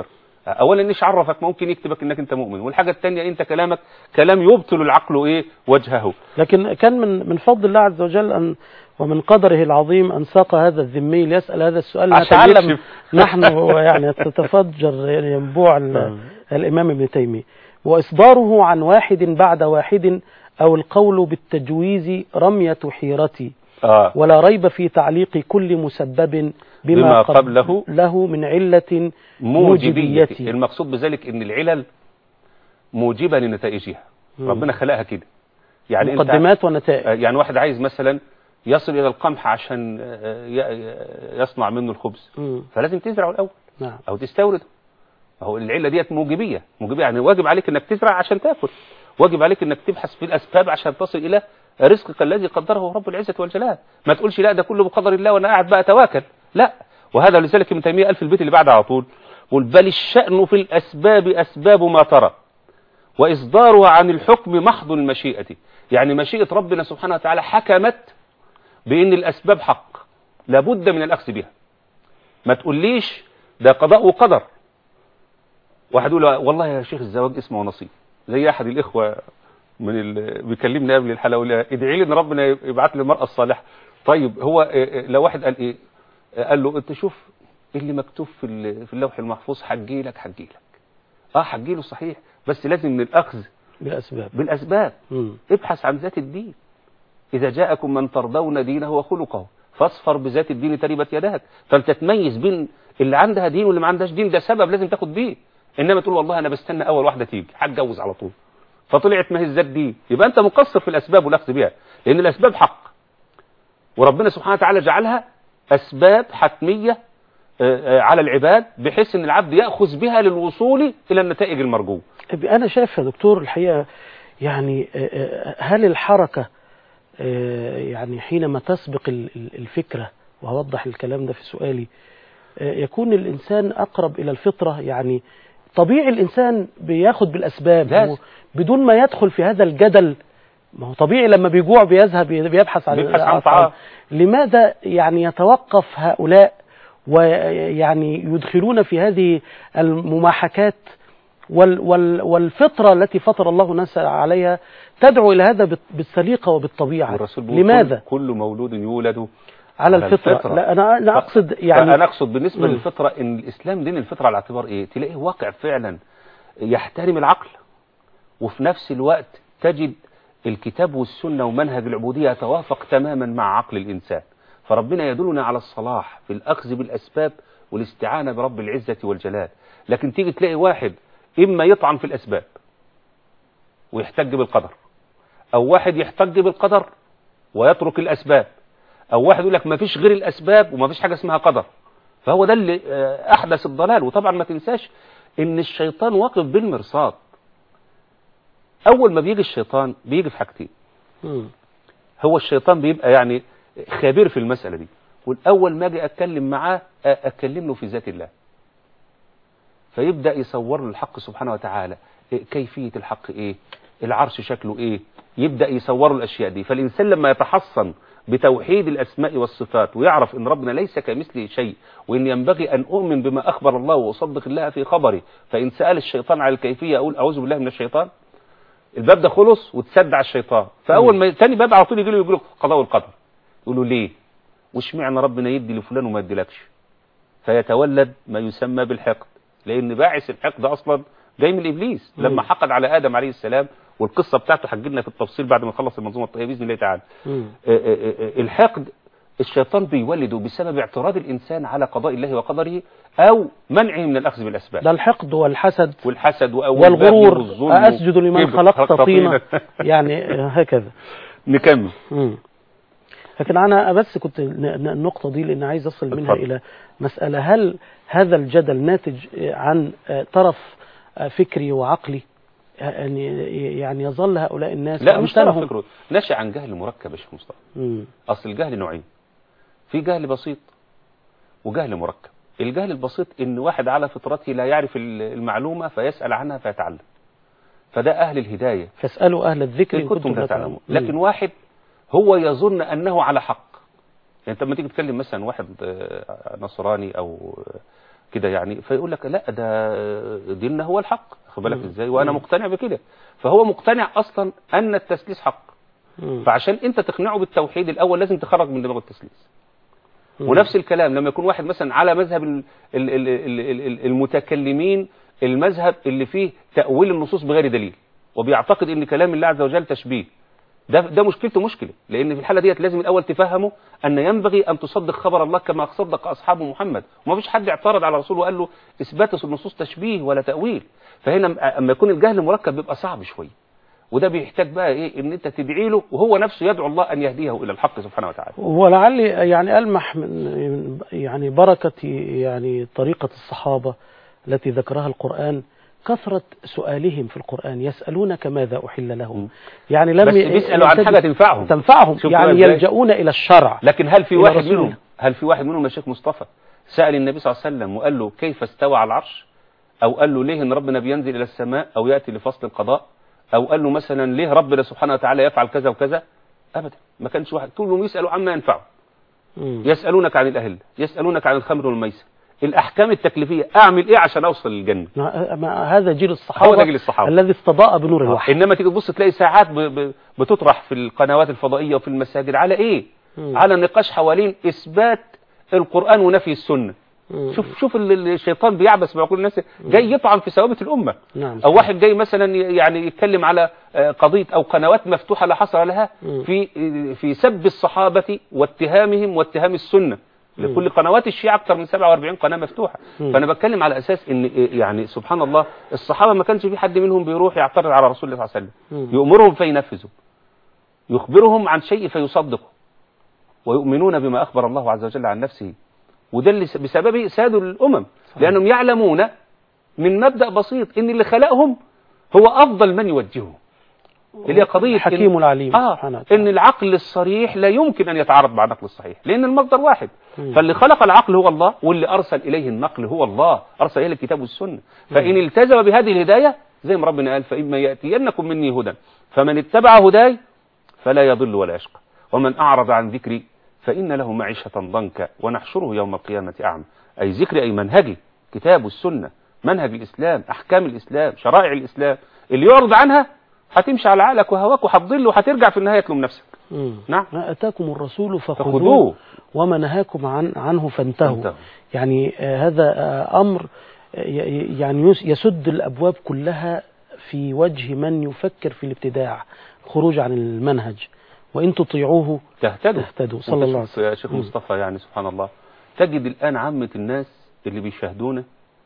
اولا ايش عرفك ممكن يكتبك انك انت مؤمن والحاجه الثانيه انت كلامك كلام يبطل العقل ايه وجهه لكن كان من من فضل الله عز وجل أن ومن قدره العظيم أن ساق هذا الذمي ليسأل هذا السؤال عشان نتعلم يكشف. نحن يعني تتفجر ينبوع ال- الإمام ابن تيمية وإصداره عن واحد بعد واحد أو القول بالتجويز رمية حيرتي اه ولا ريب في تعليق كل مسبب بما, بما قبله له من علة موجبية موجبية. المقصود بذلك ان العلل موجبة لنتائجها مم. ربنا خلقها كده يعني انت مقدمات ونتائج آه، يعني واحد عايز مثلا يصل الى القمح عشان آه، ي- ي- يصنع منه الخبز مم. فلازم تزرعه الاول نعم او تستورده هو العله ديت موجبيه موجبيه يعني واجب عليك انك تزرع عشان تاكل واجب عليك انك تبحث في الاسباب عشان تصل الى رزقك الذي قدره رب العزه والجلال ما تقولش لا ده كله بقدر الله وانا قاعد بقى اتواكل لا وهذا لذلك ابن تيميه قال في البيت اللي بعده على طول قل بل الشان في الاسباب اسباب ما ترى واصدارها عن الحكم محض المشيئه يعني مشيئه ربنا سبحانه وتعالى حكمت بان الاسباب حق لابد من الاخذ بها ما تقوليش ده قضاء وقدر واحد يقول والله يا شيخ الزواج اسمه نصيب زي احد الاخوه من ال... بيكلمني قبل الحلقه يقول لي ادعي لي ان ربنا يبعت لي المراه الصالحه طيب هو آه، آه، لو واحد قال ايه آه، قال له انت شوف اللي مكتوب في ال- في اللوح المحفوظ حجي لك حجي لك اه حجي له صحيح بس لازم من الاخذ بالأسباب بالاسباب مم. ابحث عن ذات الدين إذا جاءكم من ترضون دينه وخلقه فاصفر بذات الدين تربت يداك فانت تميز بين اللي عندها دين واللي ما عندهاش دين ده سبب لازم تاخد بيه انما تقول والله انا بستنى اول واحده تيجي هتجوز على طول فطلعت ما هي ذات دين يبقى انت مقصر في الاسباب والاخذ بها لان الاسباب حق وربنا سبحانه وتعالى جعلها اسباب حتميه آه، آه، على العباد بحيث ان العبد ياخذ بها للوصول الى النتائج المرجوه أنا شايف يا دكتور الحقيقة يعني آه، آه، هل الحركة آه، يعني حينما تسبق ال- ال- الفكرة وهوضح الكلام ده في سؤالي آه، يكون الإنسان أقرب إلى الفطرة يعني طبيعي الإنسان بياخد بالأسباب لازم. بدون ما يدخل في هذا الجدل ما هو طبيعي لما بيجوع بيذهب بيبحث عن بيبحث عن عن طعام. لماذا يعني يتوقف هؤلاء ويعني يدخلون في هذه المماحكات وال وال والفطرة التي فطر الله الناس عليها تدعو إلى هذا بال- بالسليقة وبالطبيعة والرسول بيقول لماذا؟ كل, كل مولود يولد على على الفطرة, الفطرة. لا أنا أنا أقصد يعني انا اقصد بالنسبه مم. للفطره ان الاسلام دين الفطره على اعتبار ايه تلاقيه واقع فعلا يحترم العقل وفي نفس الوقت تجد الكتاب والسنه ومنهج العبوديه يتوافق تماما مع عقل الانسان فربنا يدلنا على الصلاح في الاخذ بالاسباب والاستعانه برب العزه والجلال لكن تيجي تلاقي واحد اما يطعن في الاسباب ويحتج بالقدر او واحد يحتج بالقدر ويترك الاسباب او واحد يقول لك ما فيش غير الاسباب وما فيش حاجه اسمها قدر فهو ده اللي آه، احدث الضلال وطبعا ما تنساش ان الشيطان واقف بالمرصاد اول ما بيجي الشيطان بيجي في حاجتين مم. هو الشيطان بيبقى يعني خبير في المسألة دي والأول ما أجي أتكلم معاه أ- أتكلم له في ذات الله فيبدأ يصور له الحق سبحانه وتعالى إيه كيفية الحق إيه العرش شكله إيه يبدأ يصور له الأشياء دي فالإنسان لما يتحصن بتوحيد الأسماء والصفات ويعرف أن ربنا ليس كمثله شيء وأن ينبغي أن أؤمن بما أخبر الله وأصدق الله في خبره فإن سأل الشيطان على الكيفية أقول أعوذ بالله من الشيطان الباب ده خلص وتسد على الشيطان فاول ما تاني باب على طول يجي له يقول له قضاء والقدر يقول له ليه واشمعنى ربنا يدي لفلان وما يديلكش فيتولد ما يسمى بالحقد لان باعث الحقد اصلا جاي من ابليس لما حقد على ادم عليه السلام والقصه بتاعته هتجيلنا في التفصيل بعد ما نخلص المنظومه الطبيه باذن الله تعالى مم. آه، آه، آه، الحقد الشيطان بيولده بسبب اعتراض الانسان على قضاء الله وقدره او منعه من الاخذ بالاسباب ده الحقد والحسد والحسد وأول والغرور بغي والظلم أسجد لمن كبر. خلقت طينا يعني هكذا نكمل مم. لكن أنا بس كنت ن- ن- النقطة دي لأن عايز أصل منها اتفضل. إلى مسألة هل هذا الجدل ناتج عن طرف فكري وعقلي يعني يعني يظل هؤلاء الناس لا مش طرف وأمثالهم- فكره نشأ عن جهل مركب يا شيخ مصطفى مم. اصل الجهل نوعين في جهل بسيط وجهل مركب الجهل البسيط ان واحد على فطرته لا يعرف ال- المعلومه فيسال عنها فيتعلم فده اهل الهدايه فاسألوا أهل الذكر إن إن كنتم لا لا تعلمون تعلمون لكن واحد هو يظن انه على حق يعني انت لما تيجي تكلم مثلا واحد آه، نصراني او آه، كده يعني فيقول لك لا ده ديننا هو الحق خد بالك مم. ازاي وانا مم. مقتنع بكده فهو مقتنع اصلا ان التسليس حق مم. فعشان انت تقنعه بالتوحيد الاول لازم تخرج من دماغه التسليس مم. ونفس الكلام لما يكون واحد مثلا على مذهب ال- ال- ال- ال- ال- المتكلمين المذهب اللي فيه تأويل النصوص بغير دليل وبيعتقد ان كلام الله عز وجل تشبيه ده ده مشكلته مشكله لان في الحاله ديت لازم الاول تفهمه ان ينبغي ان تصدق خبر الله كما صدق اصحاب محمد وما فيش حد اعترض على الرسول وقال له اثبات النصوص تشبيه ولا تاويل فهنا اما يكون الجهل مركب بيبقى صعب شويه وده بيحتاج بقى ايه ان انت تدعي له وهو نفسه يدعو الله ان يهديه الى الحق سبحانه وتعالى ولعلي يعني ألمح من من يعني بركة يعني طريقة الصحابة التي ذكرها القرآن كثرة سؤالهم في القرآن يسألونك ماذا أحل لهم م. يعني لم بس ي- بيسالوا عن يلتجئ- حاجه تنفعهم تنفعهم شوف يعني بقى إزاي؟ يلجؤون إلى الشرع لكن هل في إلى واحد رسوله. منهم هل في واحد منهم يا شيخ مصطفى سأل النبي صلى الله عليه وسلم وقال له كيف استوى على العرش أو قال له ليه إن ربنا بينزل إلى السماء أو يأتي لفصل القضاء أو قال له مثلا ليه ربنا سبحانه وتعالى يفعل كذا وكذا أبدا ما كانش واحد كلهم يسألوا عما ينفعه مم. يسألونك عن الأهلة يسألونك عن الخمر والميسر الأحكام التكليفية أعمل إيه عشان أوصل للجنة ما- ما- هذا جيل الصحابة هو ده جيل الصحابة. الذي استضاء بنور الوحي إنما تيجي تبص تلاقي ساعات ب- ب- بتطرح في القنوات الفضائية وفي المساجد على إيه مم. على نقاش حوالين إثبات القرآن ونفي السنة مم. شوف شوف ال- ال- الشيطان بيعبس بعقول الناس جاي يطعن في ثوابت الامه نعم او واحد جاي مثلا ي- يعني يتكلم على آه، قضيه او قنوات مفتوحه لا حصر لها مم. في في سب الصحابه واتهامهم واتهام السنه لكل قنوات الشيعة أكثر من 47 قناة مفتوحة مم. فأنا بتكلم على أساس إن إيه يعني سبحان الله الصحابة ما كانش في حد منهم بيروح يعترض على رسول الله صلى الله عليه مم. وسلم يأمرهم فينفذوا يخبرهم عن شيء فيصدقوا ويؤمنون بما أخبر الله عز وجل عن نفسه وده اللي س- بسببه سادوا الأمم لأنهم يعلمون من مبدأ بسيط إن اللي خلقهم هو أفضل من يوجههم اللي هي قضية الحكيم إن- العليم آه سبحانه وتعالى. إن العقل الصريح لا يمكن أن يتعارض مع النقل الصحيح لأن المصدر واحد مم. فاللي خلق العقل هو الله واللي أرسل إليه النقل هو الله أرسل إليه الكتاب والسنة فإن التزم بهذه الهداية زي ما ربنا قال فإما يأتينكم مني هدى فمن اتبع هداي فلا يضل ولا يشقى ومن أعرض عن ذكري فإن له معيشة ضنكا ونحشره يوم القيامة أعمى أي ذكري أي منهجي كتاب والسنة منهج الإسلام أحكام الإسلام شرائع الإسلام اللي يعرض عنها هتمشي على عقلك وهواك وهتضل وهترجع في النهاية تلوم نفسك مم. نعم. ما أتاكم الرسول فخذوه فخذوه وما نهاكم عن عنه فانتهوا فانتهوا. يعني آه، هذا آه، أمر آه، ي- يعني يس- يسد الأبواب كلها في وجه من يفكر في الابتداع الخروج عن المنهج وإن تطيعوه تهتدوا تهتدوا صلى الله عليه وتشوف يا شيخ مم. مصطفى يعني سبحان الله تجد الآن عامة الناس اللي بيشاهدونا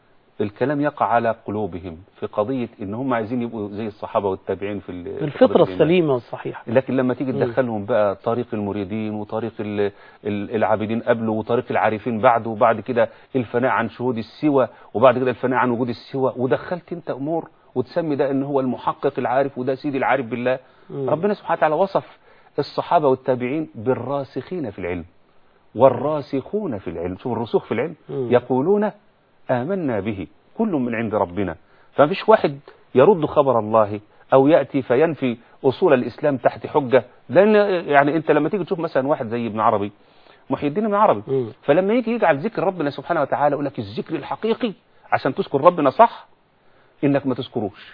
الكلام يقع على قلوبهم في قضية ان هم عايزين يبقوا زي الصحابة والتابعين في ال- في قضية الفطرة الإيمان. السليمة والصحيحة لكن لما تيجي مم. تدخلهم بقى طريق المريدين وطريق ال- ال- العابدين قبله وطريق العارفين بعده وبعد كده الفناء عن شهود السوى وبعد كده الفناء عن وجود السوى ودخلت انت امور وتسمي ده ان هو المحقق العارف وده سيدي العارف بالله مم. ربنا سبحانه وتعالى وصف الصحابة والتابعين بالراسخين في العلم والراسخون في العلم شوف الرسوخ في العلم مم. يقولون آمنا به كل من عند ربنا فمفيش واحد يرد خبر الله أو يأتي فينفي أصول الإسلام تحت حجة لأن يعني أنت لما تيجي تشوف مثلا واحد زي ابن عربي محي الدين ابن عربي مم. فلما يجي يجعل ذكر ربنا سبحانه وتعالى يقول لك الذكر الحقيقي عشان تذكر ربنا صح إنك ما تذكروش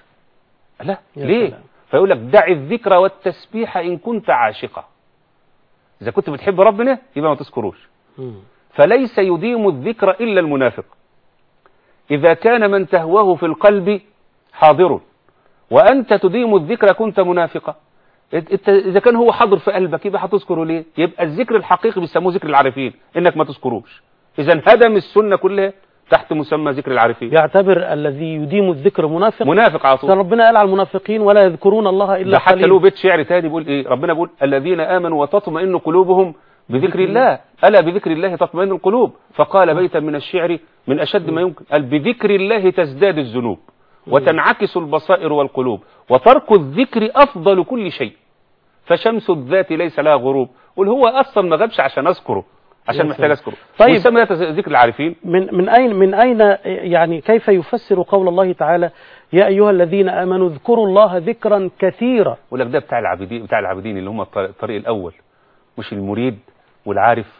لا يا ليه سلام. فيقول لك دع الذكر والتسبيح إن كنت عاشقا إذا كنت بتحب ربنا يبقى ما تذكروش مم. فليس يديم الذكر إلا المنافق إذا كان من تهواه في القلب حاضر وأنت تديم الذكر كنت منافقا إت- إت- إذا كان هو حاضر في قلبك يبقى هتذكره ليه يبقى الذكر الحقيقي بيسموه ذكر العارفين إنك ما تذكروش إذا هدم السنة كلها تحت مسمى ذكر العارفين يعتبر الذي يديم الذكر منافق منافق على ده طول ربنا قال على المنافقين ولا يذكرون الله إلا ده حتى له قليلا بيت شعر تاني بيقول ايه ربنا بيقول الذين امنوا وتطمئن قلوبهم بذكر الله الا بذكر الله تطمئن القلوب فقال بيتا من الشعر من اشد ما يمكن قال بذكر الله تزداد الذنوب وتنعكس البصائر والقلوب وترك الذكر افضل كل شيء فشمس الذات ليس لها غروب قل هو اصلا ما غابش عشان اذكره عشان يا محتاج سلام. اذكره طيب. ويسمى ده ذكر العارفين من من أين من أين يعني كيف يفسر قول الله تعالى يا أيها الذين آمنوا اذكروا الله ذكرا كثيرا يقول لك ده بتاع العابدين بتاع العابدين اللي هم الط- الطريق الاول مش المريد والعارف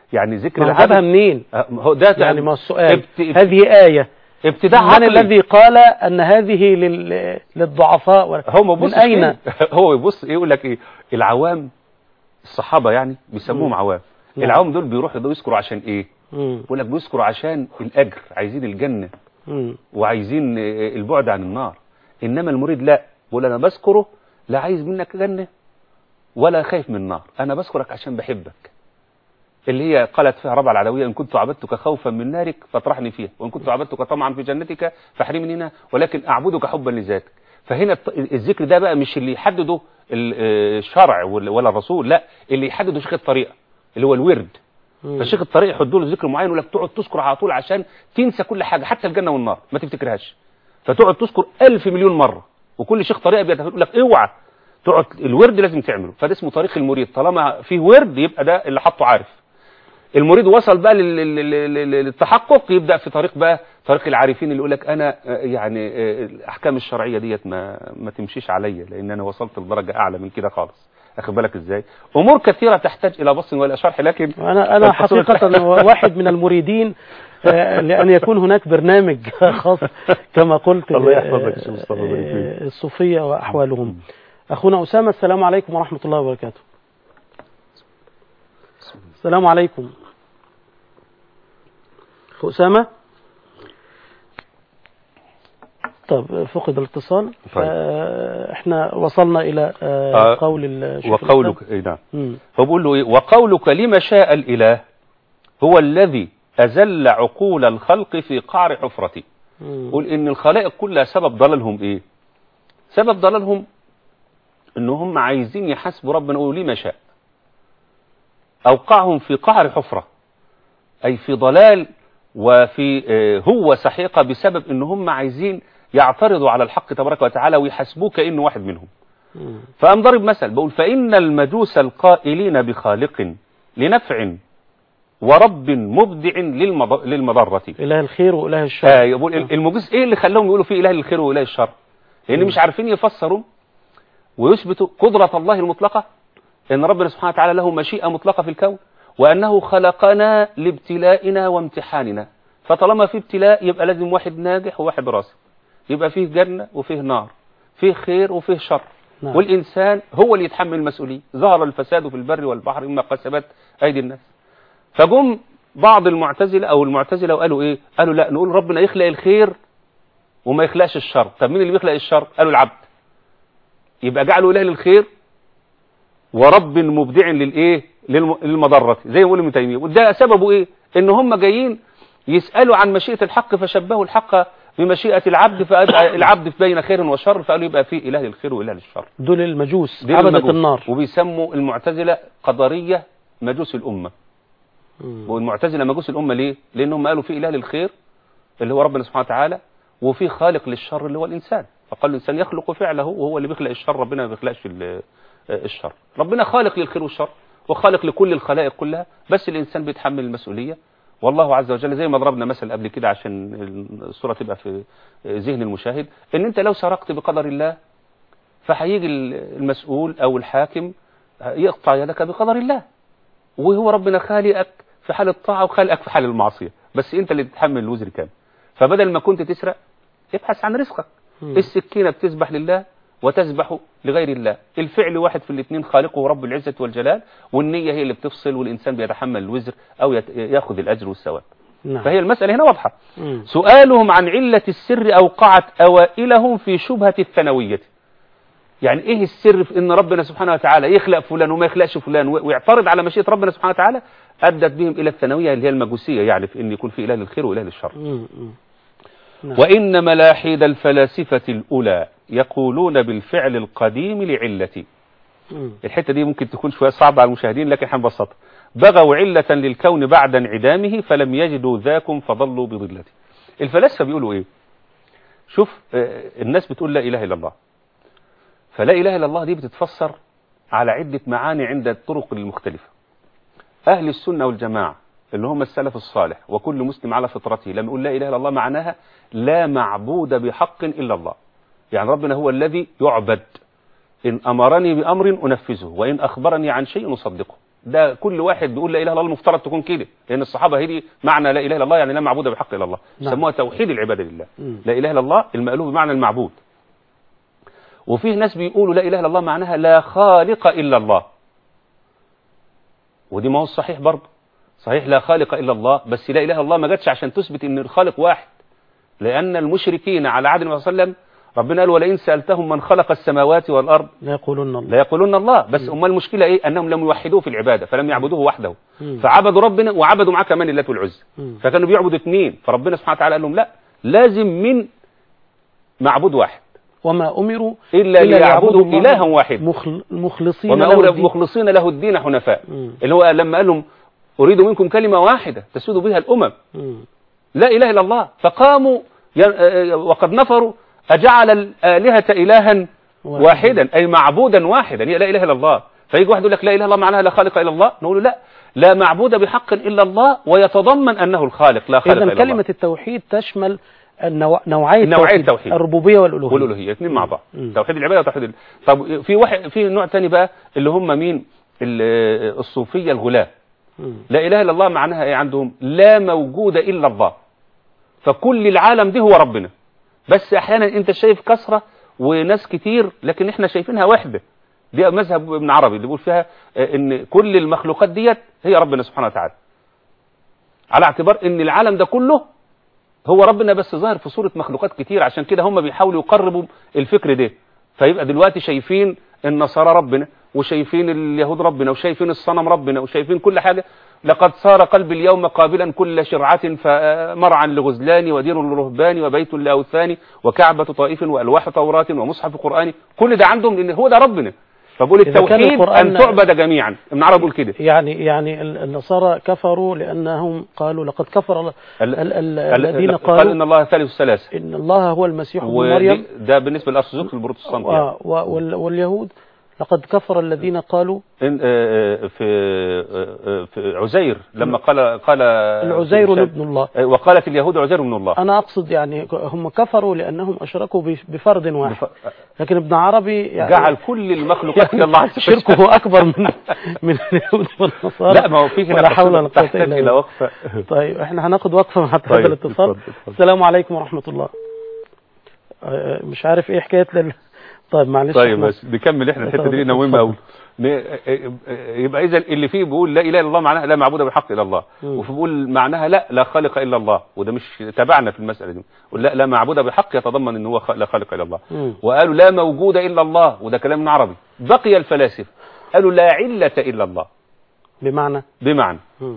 يعني ذكر ما هو العبد جابها منين آه، هو ده يعني ما السؤال ابت- هذه آية ابتداع من عقلي. الذي قال أن هذه لل... للضعفاء و... هو ما من بيبصش أين كده. هو يبص ايه يقول لك ايه العوام الصحابه يعني بيسموهم مم. عوام نعم. العوام دول بيروحوا ده يذكروا عشان ايه مم. يقول لك بيذكروا عشان الاجر عايزين الجنه مم. وعايزين آه، البعد عن النار انما المريد لا بيقول انا بذكره لا عايز منك جنه ولا خايف من النار انا بذكرك عشان بحبك اللي هي قالت فيها ربع العلوية إن كنت عبدتك خوفا من نارك فاطرحني فيها وإن كنت عبدتك طمعا في جنتك فاحرمني هنا ولكن أعبدك حبا لذاتك فهنا الط- الذكر ده بقى مش اللي يحدده ال- آه، الشرع ولا ولا الرسول لا اللي يحدده شيخ الطريقة اللي هو الورد مم. فشيخ الطريق يحط له ذكر معين ويقول لك تقعد تذكر على طول عشان تنسى كل حاجة حتى الجنة والنار ما تفتكرهاش فتقعد تذكر ألف مليون مرة وكل شيخ طريقة بيقول لك اوعى تقعد الورد لازم تعمله فده اسمه طريق المريد طالما فيه ورد يبقى ده اللي حطه عارف المريد وصل بقى لل- لل- لل- للتحقق يبدأ في طريق بقى طريق العارفين اللي يقول لك انا آه، يعني آه، الاحكام الشرعية ديت ما ما تمشيش عليا لان انا وصلت لدرجة اعلى من كده خالص اخد بالك ازاي امور كثيرة تحتاج الى بص ولا شرح لكن أنا أنا الفصول حقيقة واحد من المريدين آه، لأن يكون هناك برنامج خاص كما قلت الله آه، يحفظك يا شيخ مصطفى ويبارك فيك. آه، الصوفية وأحوالهم أخونا أسامة السلام عليكم ورحمة الله وبركاته السلام عليكم أخو أسامة طب فقد الاتصال طيب. آه، احنا وصلنا إلى آه، آه، قول الشيخ وقولك الإسلام. إيه نعم مم. فبقول له إيه وقولك لما شاء الإله هو الذي أزل عقول الخلق في قعر حفرته مم. قول إن الخلائق كلها سبب ضلالهم إيه سبب ضلالهم إن هم عايزين يحاسبوا ربنا يقولوا لما شاء أوقعهم في قعر حفرة أي في ضلال وفي آه، هو سحيقة بسبب إن هم عايزين يعترضوا على الحق تبارك وتعالى ويحاسبوه كأنه واحد منهم مم. فأم ضرب مثل بقول فإن المجوس القائلين بخالق لنفع ورب مبدع للمض- للمضرة إله الخير وإله الشر آه يقول المجوس ايه اللي خلاهم يقولوا فيه اله الخير واله الشر لان مش عارفين يفسروا ويثبتوا قدرة الله المطلقة ان ربنا سبحانه وتعالى له مشيئة مطلقة في الكون وانه خلقنا لابتلائنا وامتحاننا فطالما في ابتلاء يبقى لازم واحد ناجح وواحد راسب يبقى فيه جنة وفيه نار فيه خير وفيه شر نعم. والإنسان هو اللي يتحمل المسؤولية ظهر الفساد في البر والبحر مما كسبت أيدي الناس فجم بعض المعتزلة أو المعتزلة وقالوا إيه قالوا لا نقول ربنا يخلق الخير وما يخلقش الشر طب مين اللي بيخلق الشر قالوا العبد يبقى جعلوا إله للخير ورب مبدع للإيه للم- للمضرة زي ما بيقول ابن تيمية وده سببه إيه إن هم جايين يسألوا عن مشيئة الحق فشبهوا الحق بمشيئة العبد فأبقى العبد بين خير وشر فقالوا يبقى فيه إله للخير وإله للشر دول المجوس دي عبدة المجوس. النار وبيسموا المعتزلة قدرية مجوس الأمة مم. والمعتزلة مجوس الأمة ليه؟ لأنهم قالوا في إله للخير اللي هو ربنا سبحانه وتعالى وفي خالق للشر اللي هو الإنسان فقال الإنسان يخلق فعله وهو اللي بيخلق الشر ربنا ما بيخلقش ال- الشر ربنا خالق للخير والشر وخالق لكل الخلائق كلها بس الإنسان بيتحمل المسؤولية والله عز وجل زي ما ضربنا مثل قبل كده عشان الصورة تبقى في ذهن المشاهد ان انت لو سرقت بقدر الله فهيجي المسؤول او الحاكم يقطع يدك بقدر الله وهو ربنا خالقك في حال الطاعة وخالقك في حال المعصية بس انت اللي تتحمل الوزر كامل فبدل ما كنت تسرق ابحث عن رزقك مم. السكينة بتسبح لله وتسبح لغير الله الفعل واحد في الاثنين خالقه رب العزة والجلال والنية هي اللي بتفصل والإنسان بيتحمل الوزر أو يت- يأخذ الأجر والثواب نعم فهي المسألة هنا واضحة مم. سؤالهم عن علة السر أوقعت أوائلهم في شبهة الثانوية يعني إيه السر في إن ربنا سبحانه وتعالى يخلق فلان وما يخلقش فلان و- ويعترض على مشيئة ربنا سبحانه وتعالى أدت بهم إلى الثانوية اللي هي المجوسية يعني في إن يكون في إله للخير وإله للشر مم. مم. نعم. وإن ملاحيد الفلاسفة الأولى يقولون بالفعل القديم لعلة مم. الحتة دي ممكن تكون شوية صعبة على المشاهدين لكن هنبسطها بغوا علة للكون بعد انعدامه فلم يجدوا ذاكم فضلوا بضلته الفلاسفة بيقولوا ايه شوف آه، الناس بتقول لا إله إلا الله فلا إله إلا الله دي بتتفسر على عدة معاني عند الطرق المختلفة أهل السنة والجماعة اللي هم السلف الصالح وكل مسلم على فطرته لما يقول لا إله إلا الله معناها لا معبود بحق إلا الله يعني ربنا هو الذي يعبد إن أمرني بأمر أنفذه وإن أخبرني عن شيء أصدقه ده كل واحد بيقول لا اله الا الله المفترض تكون كده لان الصحابه هي دي معنى لا اله الا الله يعني لا معبود بحق الا الله نعم. سموها توحيد العباده لله مم. لا اله الا الله المألوف بمعنى المعبود وفيه ناس بيقولوا لا اله الا الله معناها لا خالق الا الله ودي ما هو الصحيح برضه صحيح لا خالق الا الله بس لا اله الا الله ما جاتش عشان تثبت ان الخالق واحد لان المشركين على عهد النبي صلى الله عليه وسلم ربنا قال ولئن سالتهم من خلق السماوات والارض لا يقولون الله لا يقولون الله بس أما المشكلة إيه أنهم لم يوحدوه في العبادة فلم يعبدوه وحده مم. فعبدوا ربنا وعبدوا معاه كمان اللات والعزى مم. فكانوا بيعبدوا اثنين فربنا سبحانه وتعالى قال لهم لا لازم من معبود واحد وما أمروا إلا ليعبدوا إلها واحدا مخل... مخلصين وما له أولى الدين. مخلصين له الدين حنفاء مم. اللي هو لما قال لهم أريد منكم كلمة واحدة تسود بها الأمم مم. لا إله إلا الله فقاموا ي- آه، وقد نفروا أجعل الآلهة إلها واحد. واحدا أي معبودا واحدا هي لا إله إلا الله فيجي واحد يقول لك لا إله إلا الله معناها لا خالق إلا الله نقول له لا لا معبود بحق إلا الله ويتضمن أنه الخالق لا خالق إذا إلا كلمة الله التوحيد تشمل النوع... نوعية نوعية التوحيد. الربوبية والألوهية والألوهية الاثنين مع بعض مم. توحيد العبادة وتوحيد ال... طب في واحد في نوع تاني بقى اللي هم مين ال- الصوفية الغلاة مم. لا إله إلا الله معناها إيه عندهم لا موجود إلا الله فكل العالم ده هو ربنا بس أحيانا أنت شايف كثرة وناس كتير لكن إحنا شايفينها وحدة دي مذهب ابن عربي اللي بيقول فيها آه، إن كل المخلوقات ديت هي ربنا سبحانه وتعالى على اعتبار إن العالم ده كله هو ربنا بس ظاهر في صورة مخلوقات كتير عشان كده هم بيحاولوا يقربوا الفكر ده فيبقى دلوقتي شايفين النصارى ربنا وشايفين اليهود ربنا وشايفين الصنم ربنا وشايفين كل حاجة لقد صار قلبي اليوم قابلا كل شرعة فمرعا لغزلان ودين لرهبان وبيت لأوثان وكعبة طائف وألواح توراة ومصحف قرآن كل ده عندهم لأن هو ده ربنا فبقول إذا كان التوحيد القرآن- أن تعبد جميعا ابن عربي بيقول كده يعني يعني ال- النصارى كفروا لأنهم قالوا لقد كفر ال- ال- ال- ال- ال- الذين قال قالوا إن الله ثالث ثلاثة إن الله هو المسيح ابن مريم وده بالنسبة للأرثوذكس البروتستانت يعني. و- و- وال- واليهود لقد كفر الذين قالوا إن آه، آه، في آه، آه، في عزير لما قال قال العزير ابن الله آه، وقالت اليهود عزير ابن الله أنا أقصد يعني هم كفروا لأنهم أشركوا ب- بفرد واحد بف- لكن ابن عربي يعني جعل كل المخلوقات الى الله عز وجل. شركه أكبر من من اليهود والنصارى لا ما هو فيه هنا ولا حول ولا قصيدة قوة تحتاج إلا الى بالله وقفه طيب احنا هناخد وقفة مع طيب، هذا الاتصال اتفضل، اتفضل. السلام عليكم ورحمة الله آه، مش عارف ايه حكاية لل... طيب معلش طيب احنا- بس نكمل احنا الحته دي اتفضل، مهمه قوي اتفضل. يبقى اذا اللي فيه بيقول لا اله الا الله معناها لا معبود بحق الا الله مم. وفي بيقول معناها لا لا خالق الا الله وده مش تبعنا في المساله دي يقول لا لا معبود بحق يتضمن ان هو خ- لا خالق الا الله مم. وقالوا لا موجود الا الله وده كلام من عربي بقي الفلاسفه قالوا لا عله الا الله بمعنى بمعنى مم.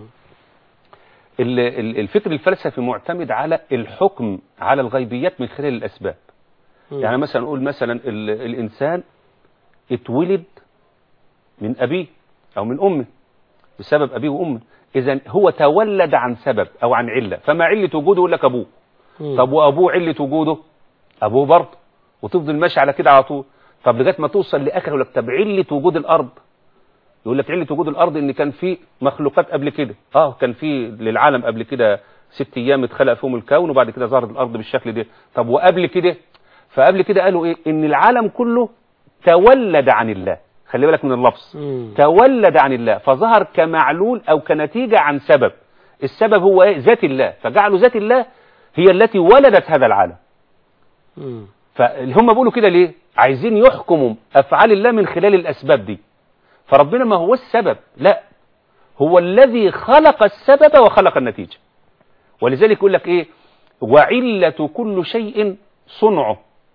ال- ال- الفكر الفلسفي معتمد على الحكم على الغيبيات من خلال الأسباب مم. يعني مثلا نقول مثلا ال- الإنسان اتولد من أبيه أو من أمه بسبب أبيه وأمه إذا هو تولد عن سبب أو عن علة فما علة وجوده يقول لك أبوه مم. طب وأبوه علة وجوده أبوه برضه وتفضل ماشي على كده على طول طب لغاية ما توصل لآخر يقول لك طب علة وجود الأرض يقول لك علة وجود الأرض إن كان في مخلوقات قبل كده اه كان في للعالم قبل كده ست أيام اتخلق فيهم الكون وبعد كده ظهرت الأرض بالشكل ده طب وقبل كده فقبل كده قالوا إيه إن العالم كله تولد عن الله خلي بالك من اللفظ مم. تولد عن الله فظهر كمعلول أو كنتيجة عن سبب السبب هو إيه ذات الله فجعلوا ذات الله هي التي ولدت هذا العالم مم. فهم بيقولوا كده ليه عايزين يحكموا أفعال الله من خلال الأسباب دي فربنا ما هو السبب لا هو الذي خلق السبب وخلق النتيجة ولذلك يقول لك ايه وعلة كل شيء صنعه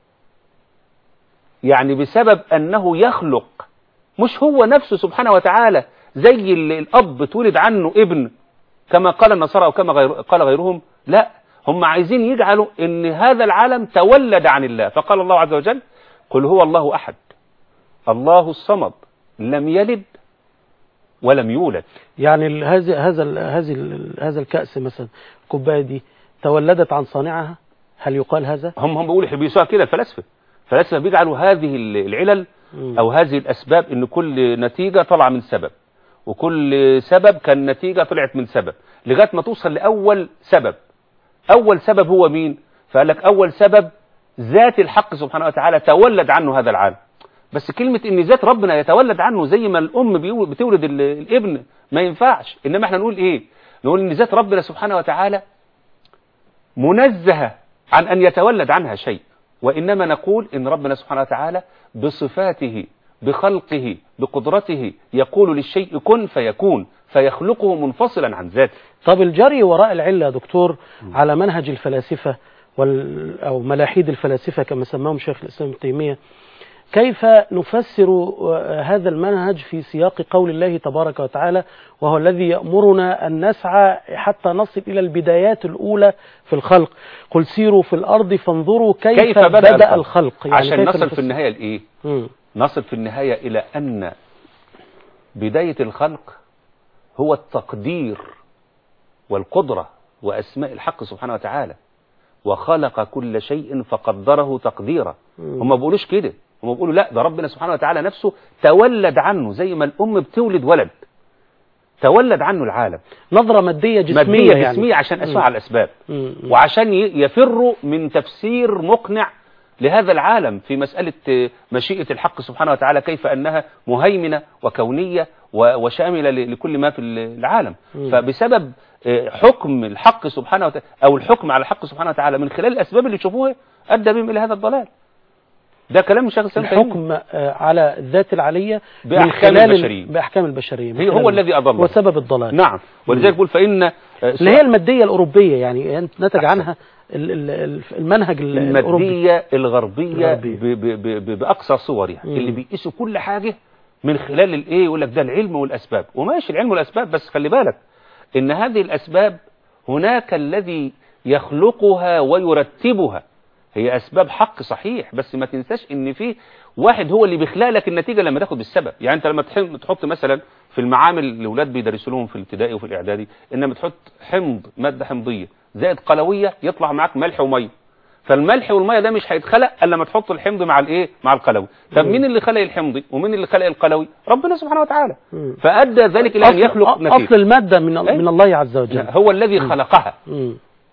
يعني بسبب أنه يخلق مش هو نفسه سبحانه وتعالى زي اللي الأب تولد عنه ابن كما قال النصارى أو كما غير قال غيرهم لا هم عايزين يجعلوا ان هذا العالم تولد عن الله فقال الله عز وجل قل هو الله أحد الله الصمد لم يلد ولم يولد يعني ال- هذا هذا ال- هذه ال- هذا الكأس مثلا الكوباية دي تولدت عن صانعها هل يقال هذا؟ هم هم بيقولوا بيسوها كده الفلاسفه الفلاسفه بيجعلوا هذه ال- العلل مم. او هذه الاسباب ان كل نتيجه طالعه من سبب وكل سبب كان نتيجه طلعت من سبب لغايه ما توصل لاول سبب اول سبب هو مين فقال لك اول سبب ذات الحق سبحانه وتعالى تولد عنه هذا العالم بس كلمة ان ذات ربنا يتولد عنه زي ما الام بيقول- بتولد ال- الابن ما ينفعش انما احنا نقول ايه نقول ان ذات ربنا سبحانه وتعالى منزهة عن ان يتولد عنها شيء وانما نقول ان ربنا سبحانه وتعالى بصفاته بخلقه بقدرته يقول للشيء كن فيكون فيخلقه منفصلا عن ذاته طب الجري وراء العلة يا دكتور على منهج الفلاسفة وال أو ملاحيد الفلاسفة كما سماهم شيخ الإسلام ابن تيمية كيف نفسر آه، هذا المنهج في سياق قول الله تبارك وتعالى وهو الذي يأمرنا أن نسعى حتى نصل إلى البدايات الأولى في الخلق قل سيروا في الأرض فانظروا كيف, كيف بدأ, بدأ الخلق عشان كيف نصل في نفسر؟ النهاية لإيه مم. نصل في النهاية إلى أن بداية الخلق هو التقدير والقدرة وأسماء الحق سبحانه وتعالى وخلق كل شيء فقدره تقديرا هم ما بيقولوش كده هم بيقولوا لا ده ربنا سبحانه وتعالى نفسه تولد عنه زي ما الأم بتولد ولد تولد عنه العالم نظرة مادية جسمية مادية يعني. جسمية عشان أسمع مم. الأسباب مم. وعشان ي- يفروا من تفسير مقنع لهذا العالم في مسألة آه، مشيئة الحق سبحانه وتعالى كيف أنها مهيمنة وكونية و- وشاملة ل- لكل ما في ال- العالم مم. فبسبب آه، حكم الحق سبحانه وتعالى أو الحكم على الحق سبحانه وتعالى من خلال الأسباب اللي يشوفوها أدى بهم إلى هذا الضلال ده كلام الشيخ الإسلام تيمية. الحكم آه، على الذات العلية من بأحكام خلال ال- البشرية. بأحكام البشرية من هي- هو خلال- الذي أضل هو سبب الضلال نعم ولذلك بقول فإن آه، اللي هي المادية الأوروبية يعني أنت نتج أحسن. عنها ال- ال- ال- المنهج ال- الأوروبي المادية الغربية الغربية. ب- ب- ب- ب- بأقصى صورها مم. اللي بيقيسوا كل حاجة من خلال الايه يقول لك ده العلم والأسباب وماشي العلم والأسباب بس خلي بالك إن هذه الأسباب هناك الذي يخلقها ويرتبها هي أسباب حق صحيح بس ما تنساش إن في واحد هو اللي بيخلق لك النتيجة لما تاخد بالسبب يعني أنت لما تحم- تحط مثلا في المعامل الأولاد بيدرسوا لهم في الابتدائي وفي الإعدادي إنما تحط حمض مادة حمضية زائد قلوية يطلع معاك ملح ومية فالملح والميه ده مش هيتخلق الا لما تحط الحمض مع الايه مع القلوي طب مم. مين اللي خلق الحمضي ومين اللي خلق القلوي ربنا سبحانه وتعالى مم. فادى ذلك الى ان أصل- يخلق أصل نتيجه المادة من أي. من الله عز وجل هو الذي خلقها مم.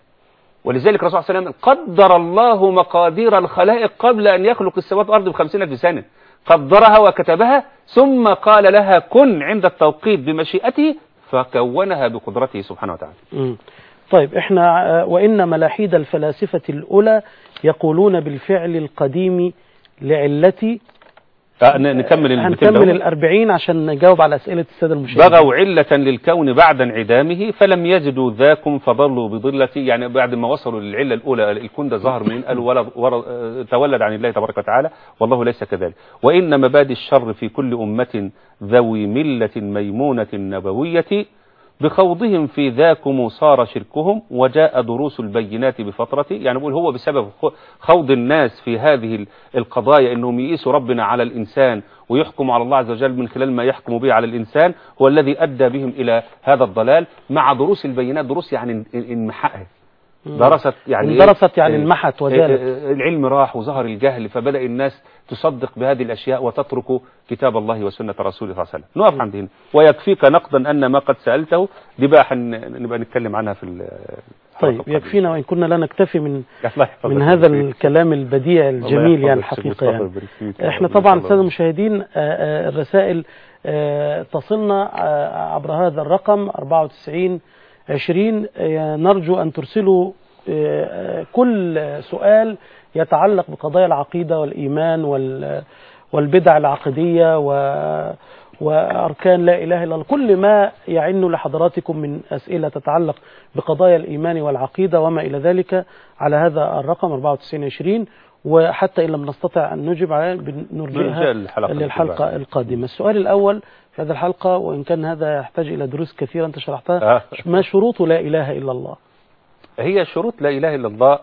ولذلك الرسول صلى الله عليه وسلم قدر الله مقادير الخلائق قبل ان يخلق السماوات والارض بخمسين الف سنه قدرها وكتبها ثم قال لها كن عند التوقيت بمشيئته فكونها بقدرته سبحانه وتعالى مم. طيب احنا آه، وإن ملاحيد الفلاسفة الأولى يقولون بالفعل القديم لعلتي آه، ن- نكمل البيتين هنكمل دول. الأربعين عشان نجاوب على أسئلة السادة المشاهدين بغوا علة للكون بعد انعدامه فلم يجدوا ذاكم فضلوا بضلتي يعني بعد ما وصلوا للعلة الأولى الكون ده ظهر من قالوا ولد ورد آه، تولد عن الله تبارك وتعالى والله ليس كذلك وإن مبادئ الشر في كل أمة ذوي ملة ميمونة نبوية بخوضهم في ذاكم صار شركهم وجاء دروس البينات بفترته يعني بقول هو بسبب خ- خوض الناس في هذه ال- القضايا انهم يقيسوا ربنا على الانسان ويحكموا على الله عز وجل من خلال ما يحكم به على الانسان هو الذي ادى بهم الى هذا الضلال مع دروس البينات دروس يعني ان- ان- انمحائه درست يعني إيه؟ درست يعني إيه؟ انمحت إيه وزالت إيه العلم راح وظهر الجهل فبدأ الناس تصدق بهذه الأشياء وتترك كتاب الله وسنة رسوله صلى الله عليه وسلم نقف عند هنا ويكفيك نقدا أن ما قد سألته دي بقى حن- نبقى نتكلم عنها في ال- طيب الحلقة القادمة. يكفينا وإن كنا لا نكتفي من الله يحفظك من يا هذا شيخ. الكلام البديع الله الجميل يعني يحفظك شيخ الحقيقة مصطفى يعني ويبارك فيك يا احنا رب. ما طبعا شاء الله. السادة المشاهدين آه، آه، الرسائل آه، تصلنا آه، عبر هذا الرقم 94 20 آه، نرجو أن ترسلوا آه، آه، كل سؤال يتعلق بقضايا العقيدة والإيمان وال- والبدع العقدية و وأركان لا إله إلا الله كل ما يعن لحضراتكم من أسئلة تتعلق بقضايا الإيمان والعقيدة وما إلى ذلك على هذا الرقم 9420 وحتى إن لم نستطع أن نجيب عليه نرجع بنرجعها للحلقة للحلقة القادمة. القادمة السؤال الأول في هذه الحلقة وإن كان هذا يحتاج إلى دروس كثيرة أنت شرحتها آه. ما شروط لا إله إلا الله هي شروط لا إله إلا الله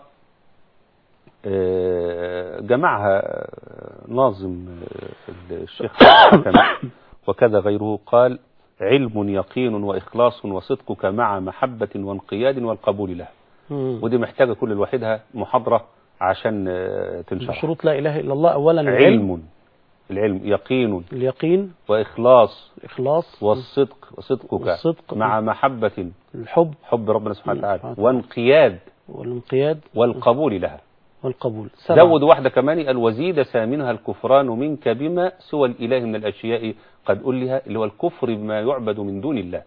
آه، جمعها ناظم آه، الشيخ الحكم وكذا غيره قال علم يقين وإخلاص وصدقك مع محبة وانقياد والقبول له مم. ودي محتاجة كل لوحدها محاضرة عشان آه، تنشرح شروط لا إله إلا الله أولا العلم علم العلم يقين اليقين وإخلاص الإخلاص والصدق وصدقك والصدق. مع محبة الحب حب ربنا سبحانه سبحانه وتعالى وتعالى. وانقياد والانقياد والقبول لها والقبول سبعة. زود واحدة كمان قال وزيد ثامنها الكفران منك بما سوى الإله من الأشياء قد ألها اللي هو الكفر بما يعبد من دون الله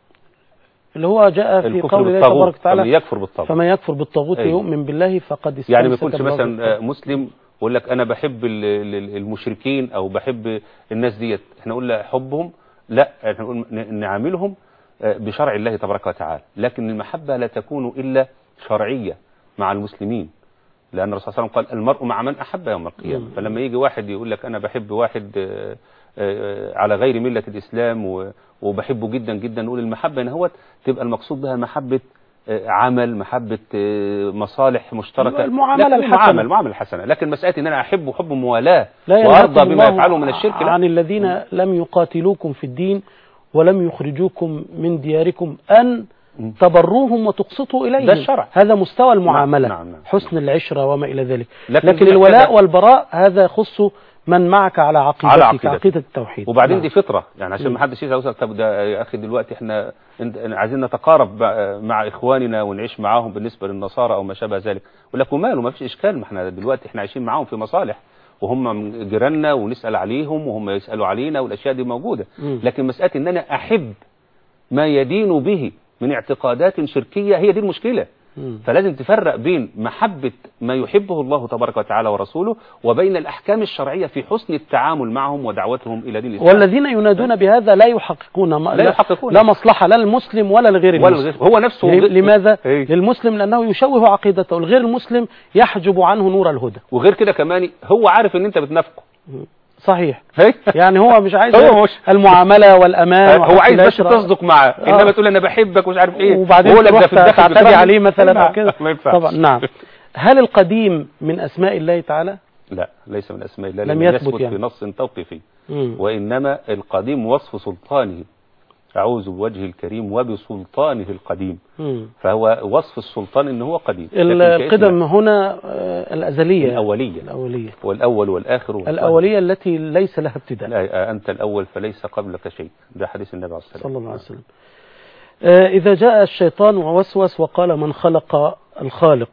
اللي هو جاء في الكفر قول الله بالطاغوت تبارك فمن وتعالى يكفر بالطاغوت فمن يكفر بالطاغوت أيوة. ويؤمن بالله فقد استمسك يعني ما يكونش بالعروة مثلا الوثقى. آه، مسلم يقول لك انا بحب ال- ال- المشركين او بحب الناس ديت احنا نقول لا حبهم لا احنا نقول ن- نعاملهم آه، بشرع الله تبارك وتعالى لكن المحبة لا تكون الا شرعية مع المسلمين لان الرسول صلى الله عليه وسلم قال المرء مع من احب يوم القيامة مم. فلما يجي واحد يقول لك انا بحب واحد آه، آه، على غير ملة الاسلام و- وبحبه جدا جدا نقول المحبة هنا هو تبقى المقصود بها محبة آه، عمل محبة آه، مصالح مشتركة المعاملة لكن الحسنة. المعاملة المعاملة الحسنة لكن مسألة ان انا احبه حب موالاه لا وارضى ينهاكم بما الله يفعله من الشرك لا عن الذين لم يقاتلوكم في الدين ولم يخرجوكم من دياركم أن م. تبروهم وتقسطوا إليهم ده الشرع. هذا مستوى المعاملة نعم، نعم. حسن العشرة وما إلى ذلك لكن لكن, محتاجة- الولاء والبراء هذا يخص من معك على عقيدتك على عقيدتك. عقيدة التوحيد وبعدين نعم. دي فطرة يعني عشان م. ما حدش يسأل يقول طب ده يا اخي دلوقتي احنا انت- عايزين نتقارب بقى مع اخواننا ونعيش معاهم بالنسبة للنصارى او ما شابه ذلك يقول لك وماله ما فيش اشكال ما احنا دلوقتي احنا عايشين معاهم في مصالح وهم من جيراننا ونسأل عليهم وهم يسألوا علينا والاشياء دي موجودة م. لكن مسألة ان انا احب ما يدين به من اعتقادات شركية هي دي المشكلة م. فلازم تفرق بين محبة ما يحبه الله تبارك وتعالى ورسوله وبين الأحكام الشرعية في حسن التعامل معهم ودعوتهم إلى دين الإسلام والذين ينادون بهذا لا يحققون ما لا يحققون. لا مصلحة لا المسلم ولا الغير ولا المسلم الغير هو نفسه ل- لماذا؟ إيه. للمسلم لأنه يشوه عقيدته الغير المسلم يحجب عنه نور الهدى وغير كده كمان هو عارف ان انت بتنافقه صحيح هي؟ يعني هو مش عايز هو مش- المعاملة والأمان هو وحسن عايز بس العشرة. تصدق معاه آه. انما تقول انا بحبك ومش عارف ايه وبعدين وهو لك تروح ده في الداخل تعتدي بتراجع. عليه مثلا نعم. أو كده ما ينفعش طبعا نعم هل القديم من أسماء الله تعالى؟ لا ليس من اسماء الله لم لم يثبت يثبت يعني. في نص توقيفي مم. وانما القديم وصف سلطانه اعوذ بوجهه الكريم وبسلطانه القديم مم. فهو وصف السلطان ان هو قديم ال- لكن كاسم القدم هنا آه، الأزلية الأولية الأولية والأول والآخر والظاهر. الأولية التي ليس لها ابتداء لا أنت الأول فليس قبلك شيء ده حديث النبي عليه الصلاة صلى والسلام الله عليه وسلم آه، إذا جاء الشيطان ووسوس وقال من خلق الخالق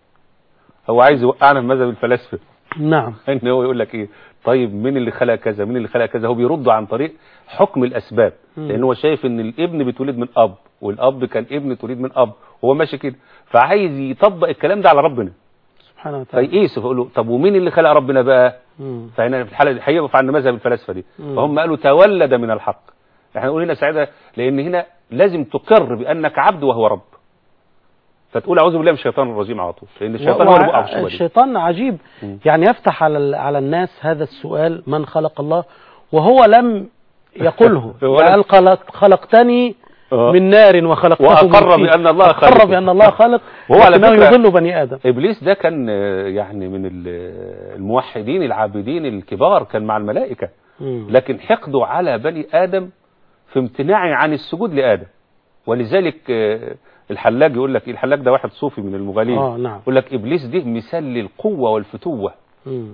هو عايز يوقعنا في مذهب الفلاسفة نعم ان هو يقول لك ايه طيب مين اللي خلق كذا مين اللي خلق كذا هو بيرد عن طريق حكم الاسباب مم. لان هو شايف ان الابن بيتولد من اب والاب كان ابن تولد من اب هو ماشي كده فعايز يطبق الكلام ده على ربنا سبحانه وتعالى فيقيسه فيقول له طب ومين اللي خلق ربنا بقى مم. فهنا في الحاله دي هيقف عند مذهب الفلاسفه دي مم. فهم قالوا تولد من الحق احنا نقول هنا سعاده لان هنا لازم تقر بانك عبد وهو رب فتقول اعوذ بالله من الشيطان الرجيم على طول لان الشيطان هو اللي بيقع في الشبهه دي الشيطان عجيب مم. يعني يفتح على ال- على الناس هذا السؤال من خلق الله وهو لم يقله هو لم- قال خلق خلقتني آه. من نار وخلقته وأقر من طين. بأن الله أقر خالق. بأن الله خالق وهو على لكنه فكرة- يضل بني آدم ابليس ده كان آه، يعني من ال- الموحدين العابدين الكبار كان مع الملائكه مم. لكن حقده على بني ادم في امتناعه عن السجود لادم ولذلك آه، الحلاج يقول لك إيه؟ الحلاج ده واحد صوفي من المغالين آه نعم يقول لك ابليس دي مثال للقوه والفتوه مم.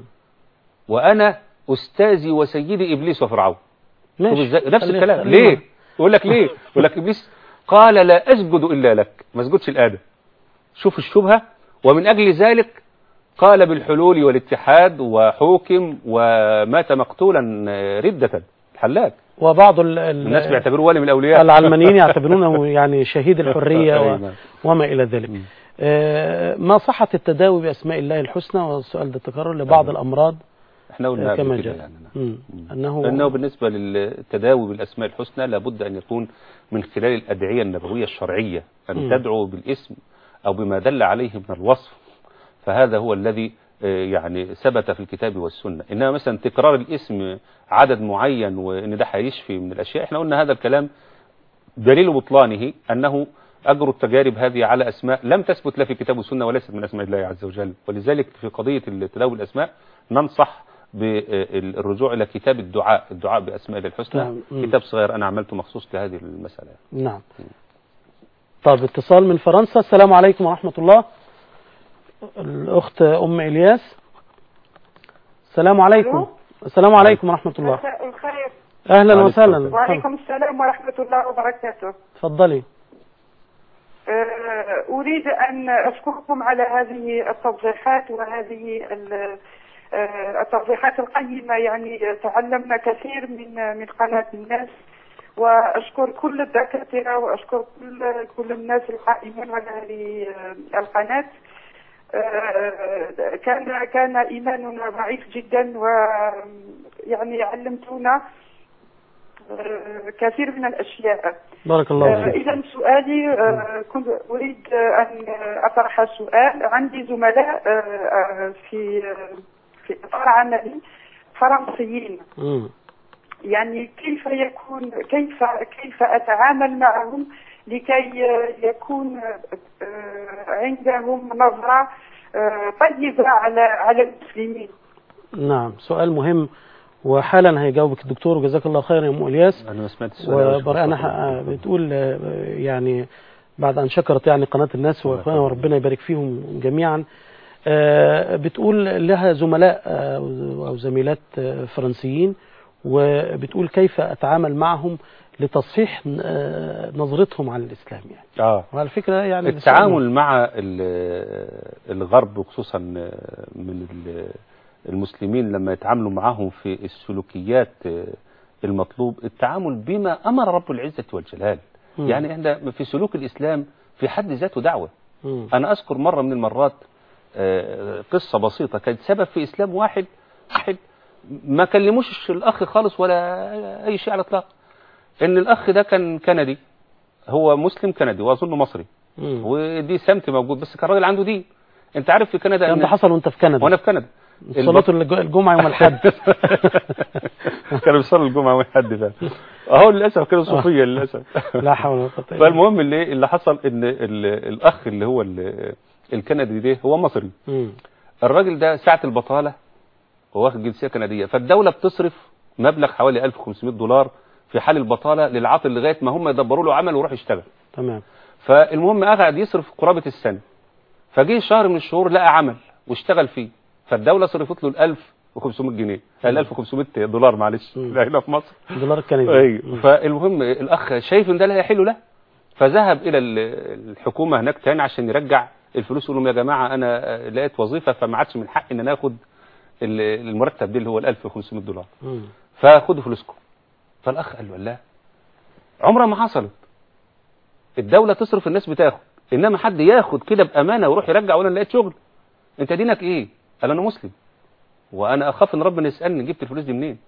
وانا استاذي وسيدي ابليس وفرعون شوف ماشي ازاي نفس خلي- الكلام خلينا- ليه يقول لك ليه يقول لك ابليس قال لا اسجد الا لك ما اسجدش لادم شوف الشبهه ومن اجل ذلك قال بالحلول والاتحاد وحوكم ومات مقتولا ردة الحلاج وبعض ال- ال- الناس بيعتبروه ولي من الاولياء العلمانيين يعتبرونه يعني شهيد الحرية و... أي نعم. وما إلى ذلك مم. آه، ما صحة التداوي بأسماء الله الحسنى والسؤال ده تكرر لبعض أيوة. الأمراض احنا قلنا كما قبل كده جاء يعني نعم. مم. أنه لأنه بالنسبة للتداوي بالأسماء الحسنى لابد أن يكون من خلال الأدعية النبوية الشرعية أن مم. تدعو بالاسم أو بما دل عليه من الوصف فهذا هو الذي آه، يعني ثبت في الكتاب والسنة إنما مثلا تكرار الاسم عدد معين وإن ده هيشفي من الأشياء احنا قلنا هذا الكلام دليل بطلانه أنه أجر التجارب هذه على أسماء لم تثبت لا في كتاب والسنة وليست من أسماء الله عز وجل ولذلك في قضية التداول الأسماء ننصح بالرجوع إلى كتاب الدعاء الدعاء بأسماء الله الحسنى نعم. مم. كتاب صغير أنا عملته مخصوص لهذه المسألة نعم طب اتصال من فرنسا السلام عليكم ورحمة الله الأخت أم إلياس السلام عليكم ألو؟ السلام عليكم ورحمة الله مساء الخير أهلا وعليكم وسهلا وعليكم السلام ورحمة الله وبركاته تفضلي أه، أريد أن أشكركم على هذه التوضيحات وهذه ال- آه، التوضيحات القيمة يعني تعلمنا كثير من من قناة الناس وأشكر كل الدكاترة وأشكر كل كل الناس القائمين على هذه آه، القناة آه، كان كان إيماننا ضعيف جدا ويعني علمتونا آه، كثير من الأشياء بارك الله فيك إذا سؤالي آه، كنت أريد آه، أن أطرح سؤال عندي زملاء آه، آه، في آه، في إطار عملي فرنسيين مم. يعني كيف يكون كيف كيف أتعامل معهم لكي آه، يكون آه، عندهم نظرة آه، طيبة على على المسلمين نعم سؤال مهم وحالا هيجاوبك الدكتور وجزاك الله خيرا يا ام الياس انا ما سمعت السؤال أوي. وبرأنا ح- بتقول آه، يعني بعد أن شكرت يعني قناة الناس وإخواننا وربنا يبارك فيهم جميعا آه، بتقول لها زملاء آه، أو زميلات آه، فرنسيين وبتقول كيف أتعامل معهم لتصحيح آه، نظرتهم على الإسلام يعني اه وعلى فكرة يعني التعامل مع ال- الغرب وخصوصا من ال- المسلمين لما يتعاملوا معهم في السلوكيات المطلوب التعامل بما أمر رب العزة والجلال مم. يعني احنا في سلوك الإسلام في حد ذاته دعوة مم. أنا أذكر مرة من المرات آه، قصة بسيطة كانت سبب في إسلام واحد واحد ما كلموش الأخ خالص ولا أي شيء على الإطلاق إن الأخ ده كان كندي هو مسلم كندي وأظنه مصري مم. ودي سمت موجود بس كان راجل عنده دين أنت عارف في كندا الكلام إن- ده حصل وأنت في كندا وأنا في كندا صلاة الج- الجمعة يوم الحد كانوا بيصلوا الجمعة يوم الحد ده أهو للأسف كانوا صوفية للأسف لا حول ولا قوة إلا بالله. فالمهم اللي اللي حصل إن ال- الأخ اللي هو ال- الكندي ده هو مصري مم. الراجل ده ساعة البطالة هو واخد جنسية كندية فالدولة بتصرف مبلغ حوالي 1500 دولار في حال البطالة للعاطل لغاية ما هم يدبروا له عمل ويروح يشتغل تمام فالمهم قعد يصرف قرابة السنة فجه شهر من الشهور لقى عمل واشتغل فيه فالدولة صرفت له ال 1500 جنيه ال 1500 دولار معلش مم. ده هنا في مصر دولار الكندي ايوه مم. فالمهم الاخ شايف ان ده لا يحل له فذهب الى ال- الحكومه هناك تاني عشان يرجع الفلوس يقول لهم يا جماعه انا آه، لقيت وظيفه فما عادش من حقي ان انا اخد ال- المرتب ده اللي هو ال 1500 دولار مم. فخدوا فلوسكم فالاخ قال له لا عمرها ما حصلت الدوله تصرف الناس بتاخد انما حد ياخد كده بامانه ويروح يرجع وانا لقيت شغل انت دينك ايه قال انا مسلم وانا اخاف ان ربنا يسالني جبت الفلوس دي منين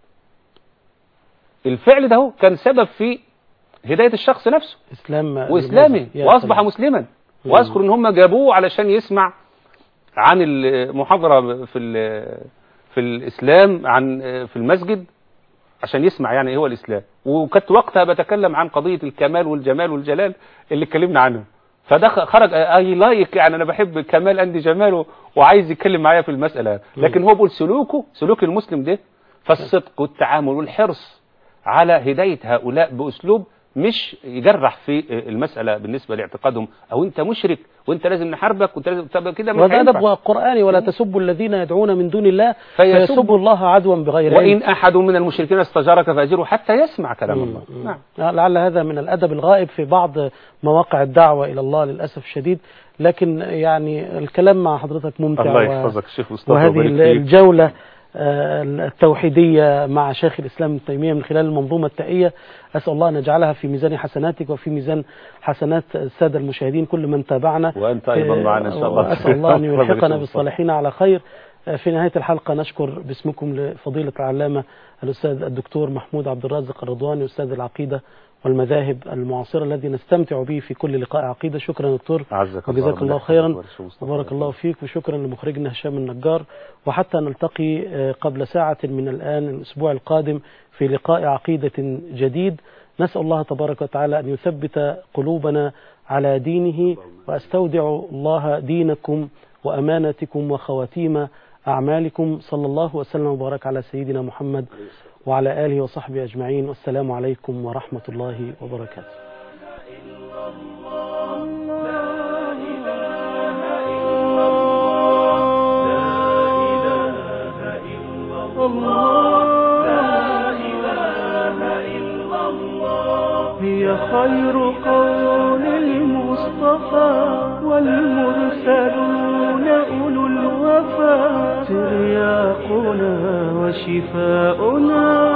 الفعل ده هو كان سبب في هدايه الشخص نفسه إسلام واسلامي يا واصبح سلام. مسلما واذكر ان هم جابوه علشان يسمع عن المحاضره في ال- في الاسلام عن في المسجد عشان يسمع يعني ايه هو الاسلام وكنت وقتها بتكلم عن قضيه الكمال والجمال والجلال اللي اتكلمنا عنه فده خرج اي لايك يعني انا بحب كمال عندي جماله وعايز يتكلم معايا في المساله لكن هو بيقول سلوكه سلوك المسلم ده فالصدق والتعامل والحرص على هدايه هؤلاء باسلوب مش يجرح في المساله بالنسبه لاعتقادهم او انت مشرك وانت لازم نحاربك وانت لازم طب كده مش وهذا هينفع. أدب قرآني ولا تسبوا الذين يدعون من دون الله فيسبوا- فيسبوا الله عدوا بغير علم وان احد من المشركين استجارك فاجره حتى يسمع كلام الله مم. نعم آه، لعل هذا من الأدب الغائب في بعض مواقع الدعوة إلى الله للأسف الشديد لكن يعني الكلام مع حضرتك ممتع الله و- يحفظك الشيخ مصطفى وهذه ويبارك ال- فيك. الجولة آه، التوحيدية مع شيخ الإسلام ابن تيمية من خلال المنظومة التائية أسأل الله أن يجعلها في ميزان حسناتك وفي ميزان حسنات السادة المشاهدين كل من تابعنا وأنت أيضا آه، معنا إن شاء الله. وأسأل الله أن تفضل يا يلحقنا شيخ بالصالحين على خير آه، في نهاية الحلقة نشكر باسمكم لفضيلة العلامة الأستاذ الدكتور محمود عبد الرازق الرضواني أستاذ العقيدة والمذاهب المعاصرة الذي نستمتع به في كل لقاء عقيدة شكرا يا دكتور عزك الله وجزاك ربنا الله يحفظك خيرا ويبارك فيك مصطفى. وبارك الله فيك وشكرا لمخرجنا هشام النجار وحتى نلتقي آه، قبل ساعة من الآن الأسبوع القادم في لقاء عقيدة جديد نسأل الله تبارك وتعالى أن يثبت قلوبنا على دينه وأستودع الله دينكم وأمانتكم وخواتيم أعمالكم صلى الله وسلم وبارك على سيدنا محمد وعلى آله وصحبه أجمعين والسلام عليكم ورحمة الله وبركاته هي خير قول المصطفى والمرسلون أولو الوفا ترياقنا وشفاؤنا